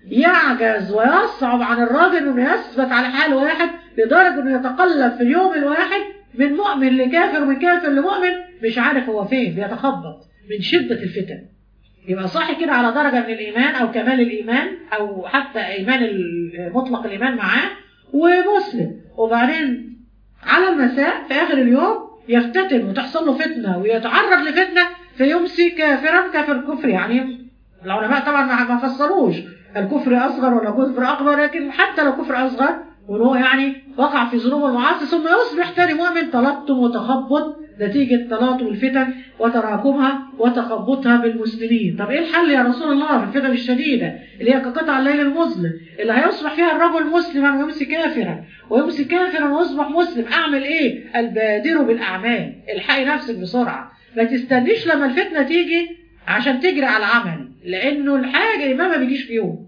يعجز ويصعب عن الراجل انه يثبت على حال واحد لدرجه انه يتقلب في اليوم الواحد من مؤمن لكافر ومن كافر لمؤمن مش عارف هو فين بيتخبط من شده الفتن يبقى صح كده على درجه من الايمان او كمال الايمان او حتى ايمان مطلق الايمان معاه ومسلم وبعدين على المساء في اخر اليوم يفتتن وتحصل له فتنه ويتعرض لفتنه فيمسي كافرا كافر كفر يعني العلماء طبعا ما فسروش الكفر اصغر ولا كفر اكبر لكن حتى لو كفر اصغر وان هو يعني وقع في ذنوب المعاصي ثم يصبح تاني مؤمن تلطم وتخبط نتيجة تلاطم الفتن وتراكمها وتخبطها بالمسلمين طب ايه الحل يا رسول الله في الفتن الشديدة اللي هي كقطع الليل المظلم اللي هيصبح فيها الرجل مسلما ويمسي كافرا ويمسي كافرا ويصبح مسلم اعمل ايه البادر بالاعمال الحقي نفسك بسرعة ما تستنيش لما الفتنة تيجي عشان تجري على العمل لانه الحاجة الإمام ما بيجيش في يوم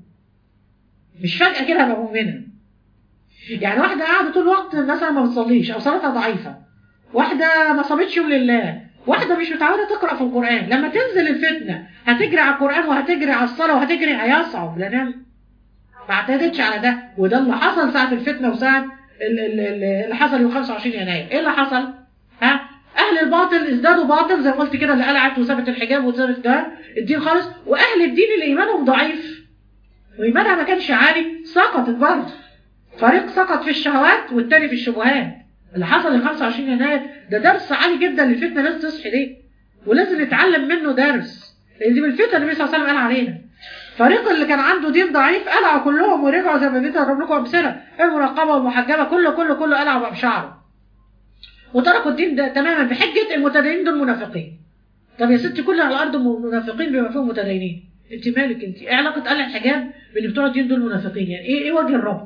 مش فجأة كده هبقى مؤمنة يعني واحدة قاعدة طول الوقت مثلا ما بتصليش أو صلاتها ضعيفة واحدة ما صامتش يوم لله واحدة مش متعودة تقرأ في القرآن لما تنزل الفتنة هتجري على القرآن وهتجري على الصلاة وهتجري هيصعب لأنها ما اعتادتش على ده وده اللي حصل ساعة الفتنة وساعة اللي حصل يوم 25 يناير ايه اللي حصل؟ ها؟ اهل الباطل ازدادوا باطل زي ما قلت كده اللي قلعت وسابت الحجاب وسابت ده الدين خالص واهل الدين اللي ايمانهم ضعيف وايمانها ما كانش عالي سقطت برضه فريق سقط في الشهوات والتاني في الشبهات اللي حصل ال 25 يناير ده درس عالي جدا للفتنه لازم تصحي ليه ولازم نتعلم منه درس لان دي من الفتن النبي صلى الله عليه وسلم قال علينا فريق اللي كان عنده دين ضعيف قلعوا كلهم ورجعوا زي ما بيت اضرب لكم امثله المراقبه والمحجبه كله كله كله قلعوا بشعره وتركوا الدين ده تماما بحجه المتدينين دول منافقين طب يا ستي كل على الارض منافقين بما فيهم متدينين انت مالك انت ايه علاقه قلع الحجاب بان بتوع الدين دول منافقين يعني ايه ايه وجه الربط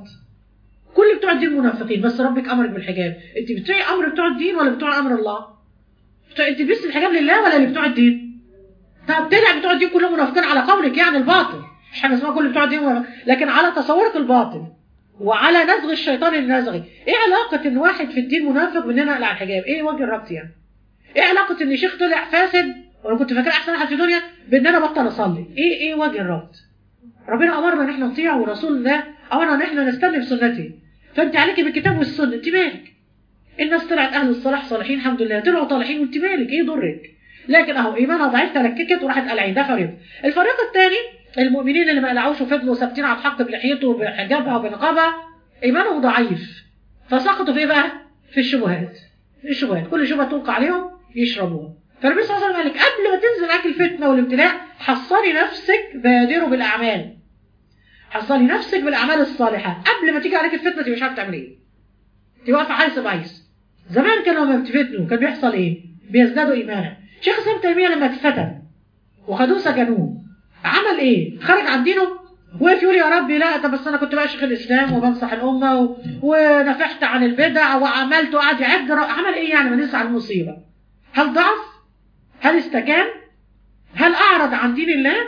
كل بتوع الدين منافقين بس ربك امرك بالحجاب انت بتوعي امر بتوع الدين ولا بتوع امر الله بتوع انت بس الحجاب لله ولا لبتوع الدين طب طلع بتوع الدين كلهم منافقين على قولك يعني الباطل مش حاجه اسمها كل بتوع الدين منافق. لكن على تصورك الباطل وعلى نزغ الشيطان النزغي ايه علاقه ان واحد في الدين منافق بان انا اقلع الحجاب ايه وجه الربط يعني ايه علاقه ان شيخ طلع فاسد وانا كنت فاكر احسن واحد في الدنيا بان انا بطل اصلي ايه ايه وجه الربط ربنا امرنا ان احنا نطيع ورسول الله امرنا ان احنا نستنى بسنته فانت عليكي بالكتاب والسنه انت مالك الناس طلعت اهل الصلاح صالحين الحمد لله طلعوا طالحين وانت مالك ايه ضرك لكن اهو ايمانها ضعيف تلككت وراحت قلعين ده فريق الفريق الثاني المؤمنين اللي ما قلعوش وفضلوا ثابتين على الحق بلحيته وبحجابها وبنقابها ايمانهم ضعيف فسقطوا في ايه بقى في الشبهات الشبهات كل شبهه تلقى عليهم يشربوها فالنبي صلى الله عليه وسلم قال لك قبل ما تنزل معاك الفتنه والابتلاء حصني نفسك بادروا بالاعمال حصلي نفسك بالاعمال الصالحه قبل ما تيجي عليك الفتنه تبقى مش عارف تعمل ايه تبقى واقفه حارس بايظ زمان كانوا لما بتفتنوا كان بيحصل ايه بيزدادوا ايمانا شيخ اسلام تيميه لما اتفتن وخدوه سجنوه عمل ايه خرج عن دينه وقف يقول يا ربي لا طب بس انا كنت بقى شيخ الاسلام وبنصح الامه و... ونفحت عن البدع وعملت وقعد يعد عمل ايه يعني ما نسعى المصيبه هل ضعف هل استكان هل اعرض عن دين الله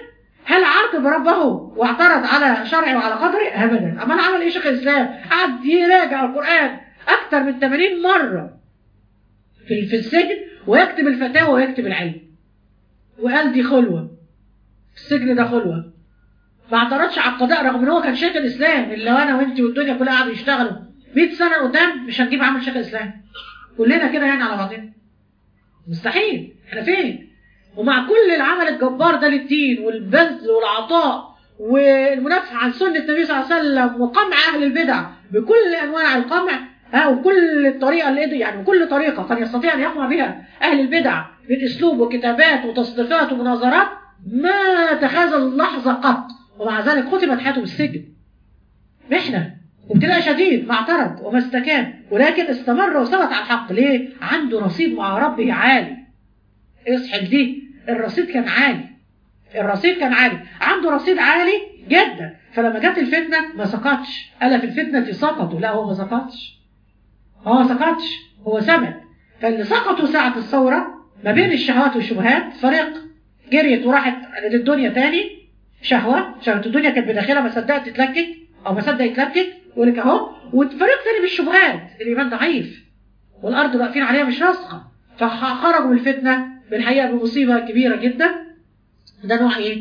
هل عاقب ربه واعترض على شرعه وعلى قدره؟ ابدا، امال عمل ايه شيخ الاسلام؟ قعد يراجع القران اكثر من 80 مره في في السجن ويكتب الفتاوى ويكتب العلم. وقال دي خلوه. السجن ده خلوه. ما اعترضش على القضاء رغم ان هو كان شيخ الاسلام اللي لو انا وانت والدنيا كلها قعدوا يشتغلوا 100 سنه قدام مش هنجيب عمل شيخ الاسلام. كلنا كده يعني على بعضنا. مستحيل، احنا فين؟ ومع كل العمل الجبار ده للدين والبذل والعطاء والمنافحة عن سنة النبي صلى الله عليه وسلم وقمع أهل البدع بكل أنواع القمع ها وكل الطريقة اللي قدر يعني بكل طريقة كان يستطيع أن يقمع بها أهل البدع من أسلوب وكتابات وتصنيفات ومناظرات ما تخاذل لحظة قط ومع ذلك ختمت حياته بالسجن محنة وابتلاء شديد ما اعترض وما استكان ولكن استمر وثبت على الحق ليه؟ عنده رصيد مع ربه عالي اصحى دي الرصيد كان عالي الرصيد كان عالي عنده رصيد عالي جدا فلما جت الفتنة ما سقطش ألا في الفتنة سقطوا لا هو ما سقطش هو ما سقطش هو ثبت فاللي سقطوا ساعة الثورة ما بين الشهوات والشبهات فريق جريت وراحت للدنيا تاني شهوة شهوة الدنيا كانت بداخلها ما صدقت تتلكك أو ما صدق يتلكك يقول لك أهو وفريق تاني بالشبهات الإيمان ضعيف والأرض واقفين عليها مش راسخة فخرجوا من الفتنة بالحقيقة بمصيبة كبيرة جدا ده نوع ايه؟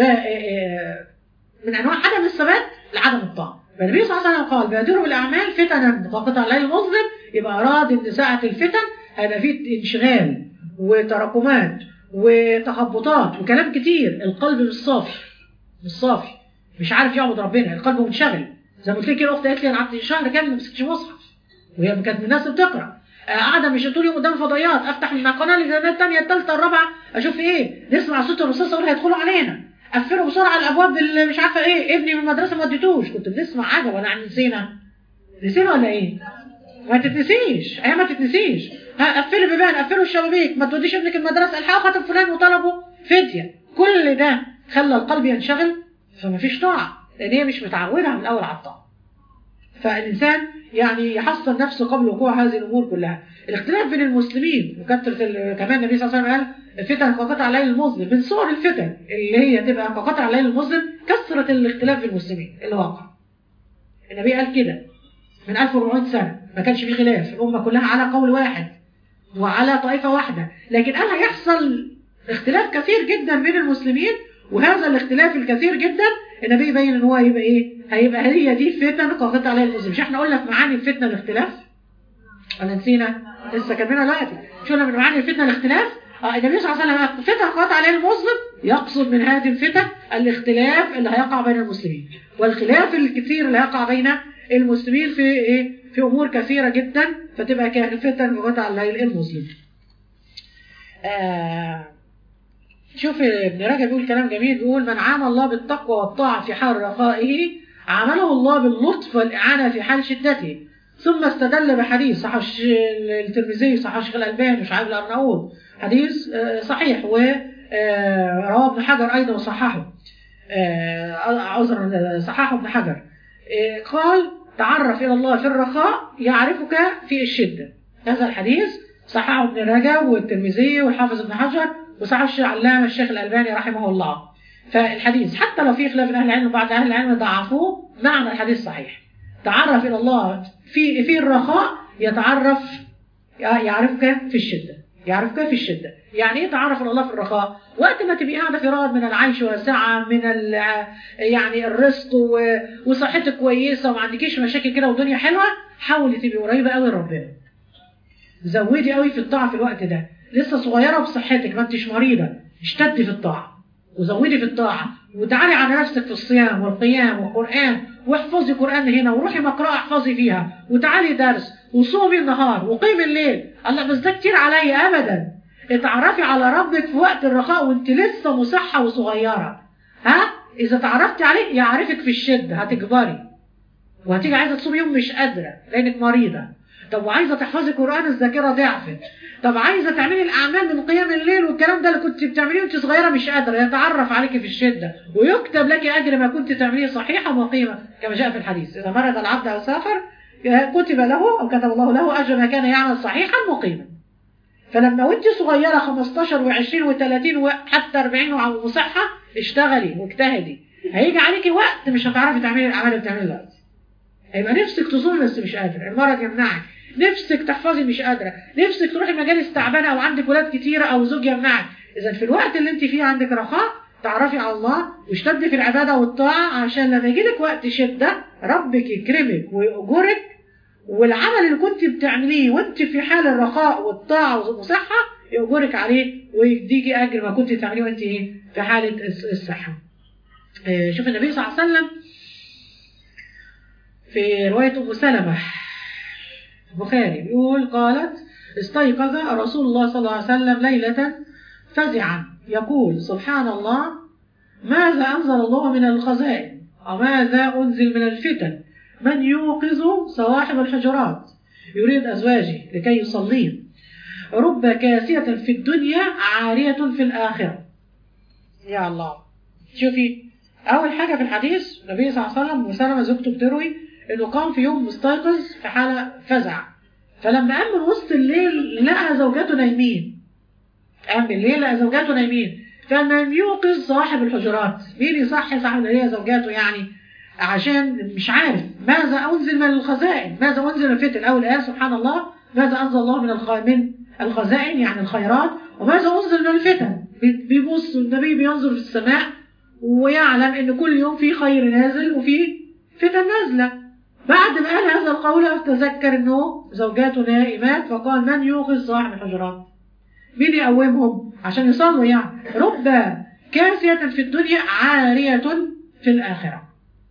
من انواع عدم الثبات لعدم الطاعة فالنبي صلى الله عليه وسلم قال بادروا بالاعمال فتنا كقطع الليل المظلم يبقى اراد ان ساعة الفتن هيبقى فيه انشغال وتراكمات وتخبطات وكلام كتير القلب مش صافي مش صافي مش عارف يعبد ربنا القلب منشغل زي ما قلت لك الاخت قالت لي انا قعدت شهر كامل ما مسكتش مصحف وهي كانت من الناس اللي بتقرا قاعده مش طول يوم قدام فضائيات افتح من القناه الجديده الثانيه الثالثه الرابعه اشوف ايه نسمع صوت الرصاص اقول هيدخلوا علينا قفلوا بسرعه الابواب اللي مش عارفه ايه ابني من المدرسه ما اديتوش كنت بنسمع عجب ولا نسينا نسينا ولا ايه ما تتنسيش ايام ما تتنسيش ها قفلوا البيبان قفلوا الشبابيك ما توديش ابنك المدرسه الحقوا خطب فلان وطلبوا فديه كل ده خلى القلب ينشغل فما فيش طاعه لان هي مش متعوده من الاول على الطاعه فالانسان يعني يحصن نفسه قبل وقوع هذه الامور كلها الاختلاف بين المسلمين وكثره كمان النبي صلى الله عليه وسلم قال الفتن كقطع الليل المظلم من صور الفتن اللي هي تبقى كقطع الليل المظلم كثره الاختلاف بين المسلمين اللي واقع النبي قال كده من 1400 سنه ما كانش في خلاف الامه كلها على قول واحد وعلى طائفه واحده لكن قال هيحصل اختلاف كثير جدا بين المسلمين وهذا الاختلاف الكثير جدا النبي يبين ان هو هيبقى ايه هيبقى هي دي الفتن كقطع عليها المسلم مش احنا قلنا في معاني الفتنه الاختلاف ولا نسينا لسه كاتبينها دلوقتي مش قلنا من معاني الفتنه الاختلاف اه النبي صلى الله عليه وسلم فتن قطع عليها المسلم يقصد من هذه الفتن الاختلاف اللي هيقع بين المسلمين والخلاف الكثير اللي هيقع بين المسلمين في ايه في امور كثيره جدا فتبقى كفتن قطع الليل المسلم آه شوف ابن رجب بيقول كلام جميل بيقول من عام الله بالتقوى والطاعة في حال رخائه عامله الله باللطف والإعانة في حال شدته ثم استدل بحديث صحيح الترمذي صحيح الشيخ الألباني مش عارف الأرناؤوط حديث صحيح ورواه ابن حجر أيضا وصححه عذرا صححه ابن حجر قال تعرف إلى الله في الرخاء يعرفك في الشدة هذا الحديث صححه ابن رجب والترمذي والحافظ ابن حجر وصحح العلامة الشيخ الألباني رحمه الله فالحديث حتى لو في خلاف أهل العلم وبعض أهل العلم ضعفوه معنى الحديث صحيح تعرف إلى الله في في الرخاء يتعرف يعرفك في الشدة يعرفك في الشدة يعني ايه تعرف إلى الله في الرخاء وقت ما تبقي قاعدة في رغد من العيش وسعة من يعني الرزق وصحتك كويسة وما عندكيش مشاكل كده والدنيا حلوة حاولي تبقي قريبة قوي لربنا زودي قوي في الطاعة في الوقت ده لسه صغيرة بصحتك ما انتش مريضة اشتدي في الطاعة وزودي في الطاعة وتعالي على نفسك في الصيام والقيام والقرآن واحفظي قرآن هنا وروحي مقرأة احفظي فيها وتعالي درس وصومي النهار وقيمي الليل الله بس ده كتير عليا أبدا اتعرفي على ربك في وقت الرخاء وانت لسه مصحة وصغيرة ها إذا تعرفتي عليه يعرفك في الشدة هتكبري وهتيجي عايزة تصومي يوم مش قادرة لأنك مريضة طب وعايزة تحفظي قرآن الذاكرة ضعفت طب عايزة تعملي الأعمال من قيام الليل والكلام ده اللي كنت بتعمليه وانت صغيرة مش قادرة يتعرف عليك في الشدة ويكتب لك أجر ما كنت تعمليه صحيحة وقيمة كما جاء في الحديث إذا مرض العبد أو سافر كتب له أو كتب الله له أجر ما كان يعمل صحيحا مقيما فلما وانت صغيره 15 و20 و30 وحتى 40 وصحه اشتغلي واجتهدي هيجي عليكي وقت مش هتعرفي تعملي الاعمال اللي بتعمليها دلوقتي هيبقى نفسك تصومي بس مش قادره المرض يمنعك نفسك تحفظي مش قادره نفسك تروحي مجالس تعبانه او عندك ولاد كتيره او زوج يمنعك اذا في الوقت اللي انت فيه عندك رخاء تعرفي على الله واشتدي في العباده والطاعه عشان لما يجيلك وقت شده ربك يكرمك ويأجرك والعمل اللي كنت بتعمليه وانت في حال الرخاء والطاعه والصحه يأجرك عليه ويديكي اجر ما كنت تعمليه وانت ايه في حاله الصحه. اه شوف النبي صلى الله عليه وسلم في روايه ام سلمه البخاري بيقول قالت استيقظ رسول الله صلى الله عليه وسلم ليله فزعا يقول سبحان الله ماذا انزل الله من الخزائن وماذا انزل من الفتن من يوقظ صواحب الحجرات يريد أزواجه لكي يصلين رب كاسية في الدنيا عارية في الآخرة يا الله شوفي أول حاجة في الحديث النبي صلى الله عليه وسلم وسلم زوجته بتروي إنه قام في يوم مستيقظ في حالة فزع فلما قام من وسط الليل لقى زوجاته نايمين قام بالليل لقى زوجاته نايمين فمن يوقظ صاحب الحجرات مين يصحي صاحب اللي هي زوجاته يعني عشان مش عارف ماذا أنزل من الخزائن ماذا أنزل الفتن أول آية سبحان الله ماذا أنزل الله من من الخزائن يعني الخيرات وماذا أنزل من الفتن بيبص النبي بينظر في السماء ويعلم ان كل يوم في خير نازل وفي فتن نازلة بعد ما قال هذا القول تذكر انه زوجاته نائمات فقال من يوقظ صاحب الحجرات مين يقومهم عشان يصلوا يعني رب كاسية في الدنيا عارية في الآخرة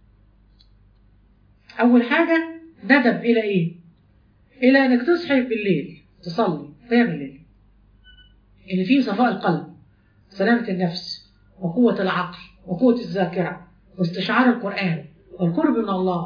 أول حاجة ندب إلى إيه؟ إلى إنك تصحي بالليل تصلي قيام الليل إن في صفاء القلب سلامة النفس وقوة العقل وقوة الذاكرة واستشعار القرآن والقرب من الله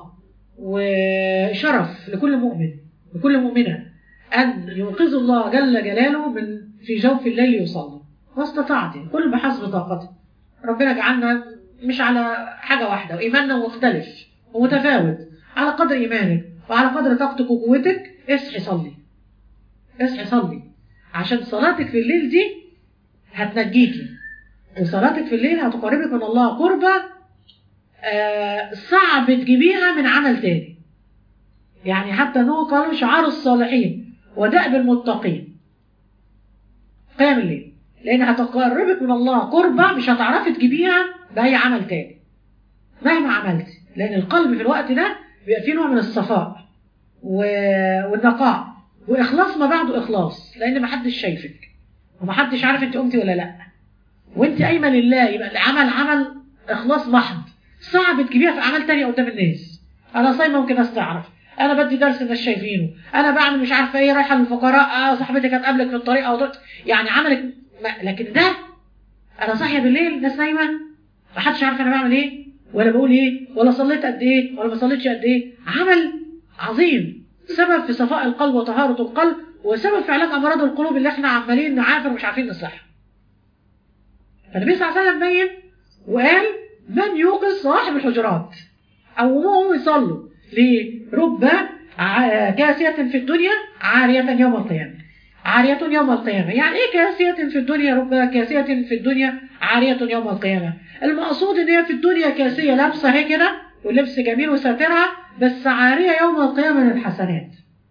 وشرف لكل مؤمن لكل مؤمنة أن ينقذ الله جل جلاله من في جوف الليل يصلي واستطعت كل بحسب طاقته ربنا جعلنا مش على حاجة واحدة وإيماننا مختلف ومتفاوت على قدر إيمانك وعلى قدر طاقتك وقوتك اصحي صلي اصحي صلي عشان صلاتك في الليل دي هتنجيكي وصلاتك في الليل هتقربك من الله قربة آه صعب تجيبيها من عمل تاني يعني حتى نوع قالوا شعار الصالحين ودأب المتقين قيام الليل لأن هتقربك من الله قربة مش هتعرفي تجيبيها بأي عمل تاني مهما عملتي لأن القلب في الوقت ده بيبقى فيه نوع من الصفاء والنقاء وإخلاص ما بعده إخلاص لأن محدش شايفك ومحدش عارف أنت قمتي ولا لأ وأنت قايمة لله يبقى العمل عمل إخلاص محض صعب تجيبيها في أعمال تانية قدام الناس أنا صايمة ممكن الناس تعرف أنا بدي درس الناس شايفينه أنا بعمل مش عارفة إيه رايحة للفقراء آه صاحبتي كانت قبلك في الطريق أو يعني عملك لكن ده أنا صاحية بالليل الناس نايمة محدش عارف أنا بعمل إيه ولا بقول ايه ولا صليت قد ايه ولا ما صليتش قد ايه عمل عظيم سبب في صفاء القلب وطهارة القلب وسبب في علاج امراض القلوب اللي احنا عمالين نعافر ومش عارفين نصلحها فالنبي صلى الله عليه وسلم بين وقال من يوقظ صاحب الحجرات قوموهم يصلوا ليه رب كاسية في الدنيا عارية يوم القيامة عارية يوم القيامة يعني ايه كاسية في الدنيا رب كاسية في الدنيا عارية يوم القيامة المقصود ان هي في الدنيا كاسية لابسة هي كده ولبس جميل وساترها بس عارية يوم القيامة من الحسنات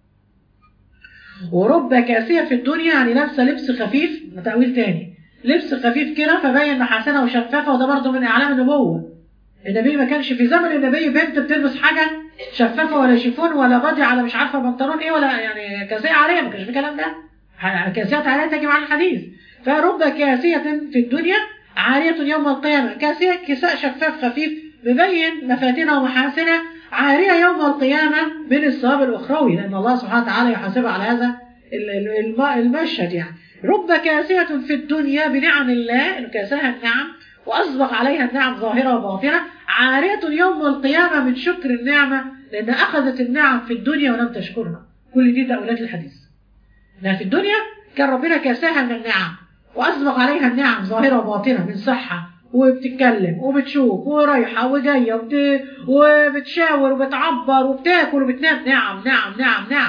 ورب كاسية في الدنيا يعني لابسة لبس خفيف تأويل تاني لبس خفيف كده فبين محاسنها وشفافة وده برضه من اعلام النبوة النبي ما كانش في زمن النبي بنت بتلبس حاجة شفافة ولا شيفون ولا غادي على مش عارفة بنطلون ايه ولا يعني كاسية عارية ما كانش في الكلام ده كاسيات عارية تجي مع الحديث فرب كاسية في الدنيا عارية يوم القيامة كاسية كساء شفاف خفيف مبين مفاتنها ومحاسنها عارية يوم القيامة من الثواب الأخروي لأن الله سبحانه وتعالى يحاسبها على هذا المشهد يعني رب كاسية في الدنيا بنعم الله إنه كاساها النعم وأسبق عليها النعم ظاهرة وباطنة عارية يوم القيامة من شكر النعمة لأن أخذت النعم في الدنيا ولم تشكرها كل دي تأويلات الحديث إنها في الدنيا كان ربنا كاساها من النعم وأسبق عليها النعم ظاهرة وباطنة من صحة وبتتكلم وبتشوف ورايحة وجاية وبت... وبتشاور وبتعبر وبتاكل وبتنام نعم نعم نعم نعم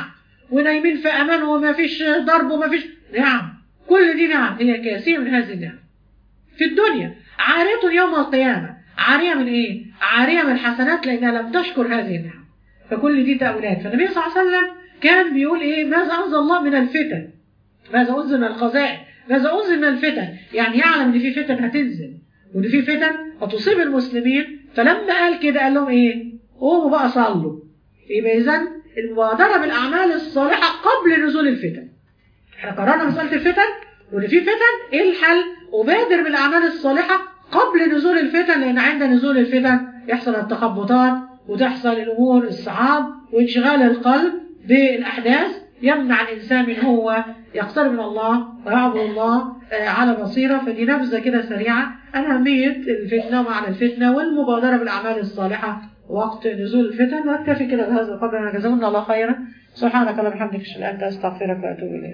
ونايمين في امان وما فيش ضرب وما فيش نعم كل دي نعم هي كثير من هذه النعم في الدنيا عارية يوم القيامة عارية من ايه؟ عارية من الحسنات لانها لم تشكر هذه النعم فكل دي تأويلات فالنبي صلى الله عليه وسلم كان بيقول ايه ماذا انزل الله من الفتن ماذا انزل من الخزائن ماذا انزل من الفتن يعني يعلم ان في فتن هتنزل وان في فتن هتصيب المسلمين فلما قال كده قال لهم ايه قوموا بقى صلوا يبقى اذا المبادرة بالأعمال الصالحة قبل نزول الفتن احنا قررنا مسألة الفتن وان في فتن ايه الحل أبادر بالأعمال الصالحة قبل نزول الفتن لأن عند نزول الفتن يحصل التخبطات وتحصل الأمور الصعاب وانشغال القلب بالأحداث يمنع الإنسان من هو يقترب من الله ويعبد الله على بصيرة فدي نبذة كده سريعة عن أهمية الفتنة ومعنى الفتنة والمبادرة بالأعمال الصالحة وقت نزول الفتن واكتفي كده بهذا القدر جزاكم الله خيرا سبحانك اللهم وبحمدك اشهد ان لا اله الا انت استغفرك واتوب اليك